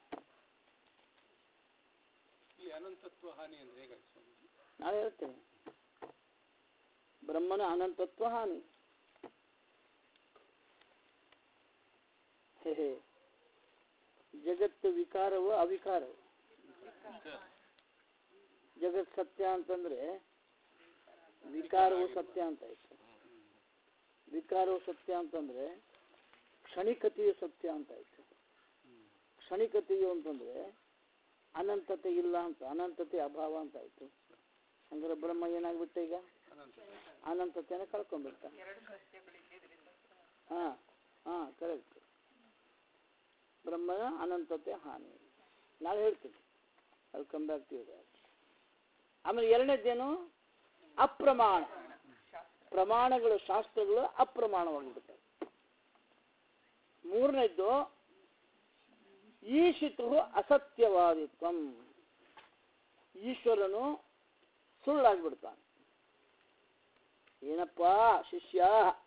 ಇಲ್ಲಿ ಅನಂತತ್ವ ಹಾನಿ ಅಂದ್ರೆ ಹೇಗಾಯ್ತು ಸ್ವಾಮಿ ನಾಳೆ ಹೇಳ್ತೇನೆ ಬ್ರಹ್ಮನ ಅನಂತತ್ವ ಹಾನಿ ಹೇ ಹೇ. ಜಗತ್ತು ವಿಕಾರವು ಅವಿಕಾರವು ಜಗತ್ ಸತ್ಯ ಅಂತಂದ್ರೆ ವಿಕಾರವು ಸತ್ಯ ಅಂತ ಆಯ್ತು ವಿಕಾರವು ಸತ್ಯ ಅಂತಂದ್ರೆ ಕ್ಷಣಿಕತೆಯು ಸತ್ಯ ಅಂತ ಆಯ್ತು ಕ್ಷಣಿಕತೆಯು ಅಂತಂದ್ರೆ ಅನಂತತೆ ಇಲ್ಲ ಅಂತ ಅನಂತತೆ ಅಭಾವ ಅಂತ ಆಯ್ತು ಹಂಗಾರೆ ಬ್ರಹ್ಮ ಏನಾಗ್ಬಿಟ್ಟ ಈಗ ಅನಂತತೆ ಅನಂತತೆನ ಕಳ್ಕೊಂಡ್ಬಿಟ್ಟ ಹಾ ಹಾ ಕರೆಕ್ಟ್ ಬ್ರಹ್ಮನ ಅನಂತತೆ ಹಾನಿ ನಾಳೆ ಹೇಳ್ತೀನಿ ಅಲ್ಲಿ ಕಮ್ ಬ್ಯಾಕ್ ಟು ಆಮೇಲೆ ಎರಡನೇದೇನು ಅಪ್ರಮಾಣ ಪ್ರಮಾಣಗಳು ಶಾಸ್ತ್ರಗಳು ಅಪ್ರಮಾಣವಾಗಿಬಿಡುತ್ತವೆ ಮೂರನೇದ್ದು ಈಶಿತು ಅಸತ್ಯವಾದಿತ್ವಂ ಈಶ್ವರನು ಸುಳ್ಳಾಗ್ಬಿಡ್ತಾನೆ ಏನಪ್ಪಾ ಶಿಷ್ಯ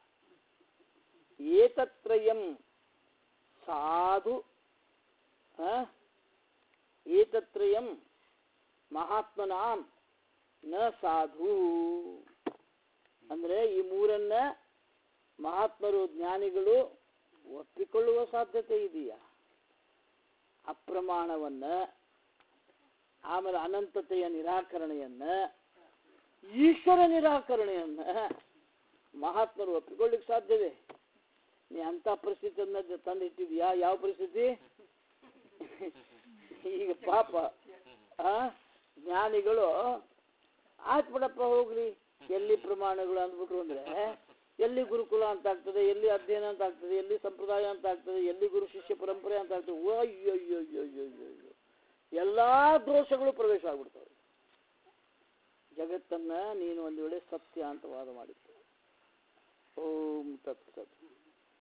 ಏತತ್ರಯಂ ಸಾಧು ಆ? ಏತತ್ರಯಂ ಮಹಾತ್ಮನಾಂ ನ ಸಾಧು ಅಂದ್ರೆ ಈ ಮೂರನ್ನ ಮಹಾತ್ಮರು ಜ್ಞಾನಿಗಳು ಒಪ್ಪಿಕೊಳ್ಳುವ ಸಾಧ್ಯತೆ ಇದೆಯಾ ಅಪ್ರಮಾಣವನ್ನ ಆಮೇಲೆ ಅನಂತತೆಯ ನಿರಾಕರಣೆಯನ್ನ ಈಶ್ವರ ನಿರಾಕರಣೆಯನ್ನ ಮಹಾತ್ಮರು ಒಪ್ಪಿಕೊಳ್ಳಿಕ್ಕೆ ಸಾಧ್ಯವೇ ನೀ ಅಂತ ಪರಿಸ್ಥಿತಿಯನ್ನ ತಂದಿಟ್ಟಿದ್ಯಾ ಯಾವ ಪರಿಸ್ಥಿತಿ ಈಗ ಪಾಪ ಆ ಜ್ಞಾನಿಗಳು ಆಯ್ತು ಬಿಡಪ್ಪ ಹೋಗ್ರಿ ಎಲ್ಲಿ ಪ್ರಮಾಣಗಳು ಅಂದ್ಬಿಟ್ರು ಅಂದ್ರೆ ಎಲ್ಲಿ ಗುರುಕುಲ ಅಂತ ಆಗ್ತದೆ ಎಲ್ಲಿ ಅಧ್ಯಯನ ಅಂತ ಆಗ್ತದೆ ಎಲ್ಲಿ ಸಂಪ್ರದಾಯ ಅಂತ ಆಗ್ತದೆ ಎಲ್ಲಿ ಗುರು ಶಿಷ್ಯ ಪರಂಪರೆ ಅಂತ ಆಗ್ತದೆ ಓ ಅಯ್ಯೋ ಅಯ್ಯೋ ಅಯ್ಯೋ ಅಯ್ಯೋ ಅಯ್ಯೋ ಅಯ್ಯೋ ಎಲ್ಲಾ ದೋಷಗಳು ಪ್ರವೇಶ ಆಗ್ಬಿಡ್ತವೆ ಜಗತ್ತನ್ನ ನೀನು ಒಂದು ವೇಳೆ ಸತ್ಯ ಅಂತ ವಾದ ಮಾಡಿತ್ತು ಓಂ ತತ್ ಸತ್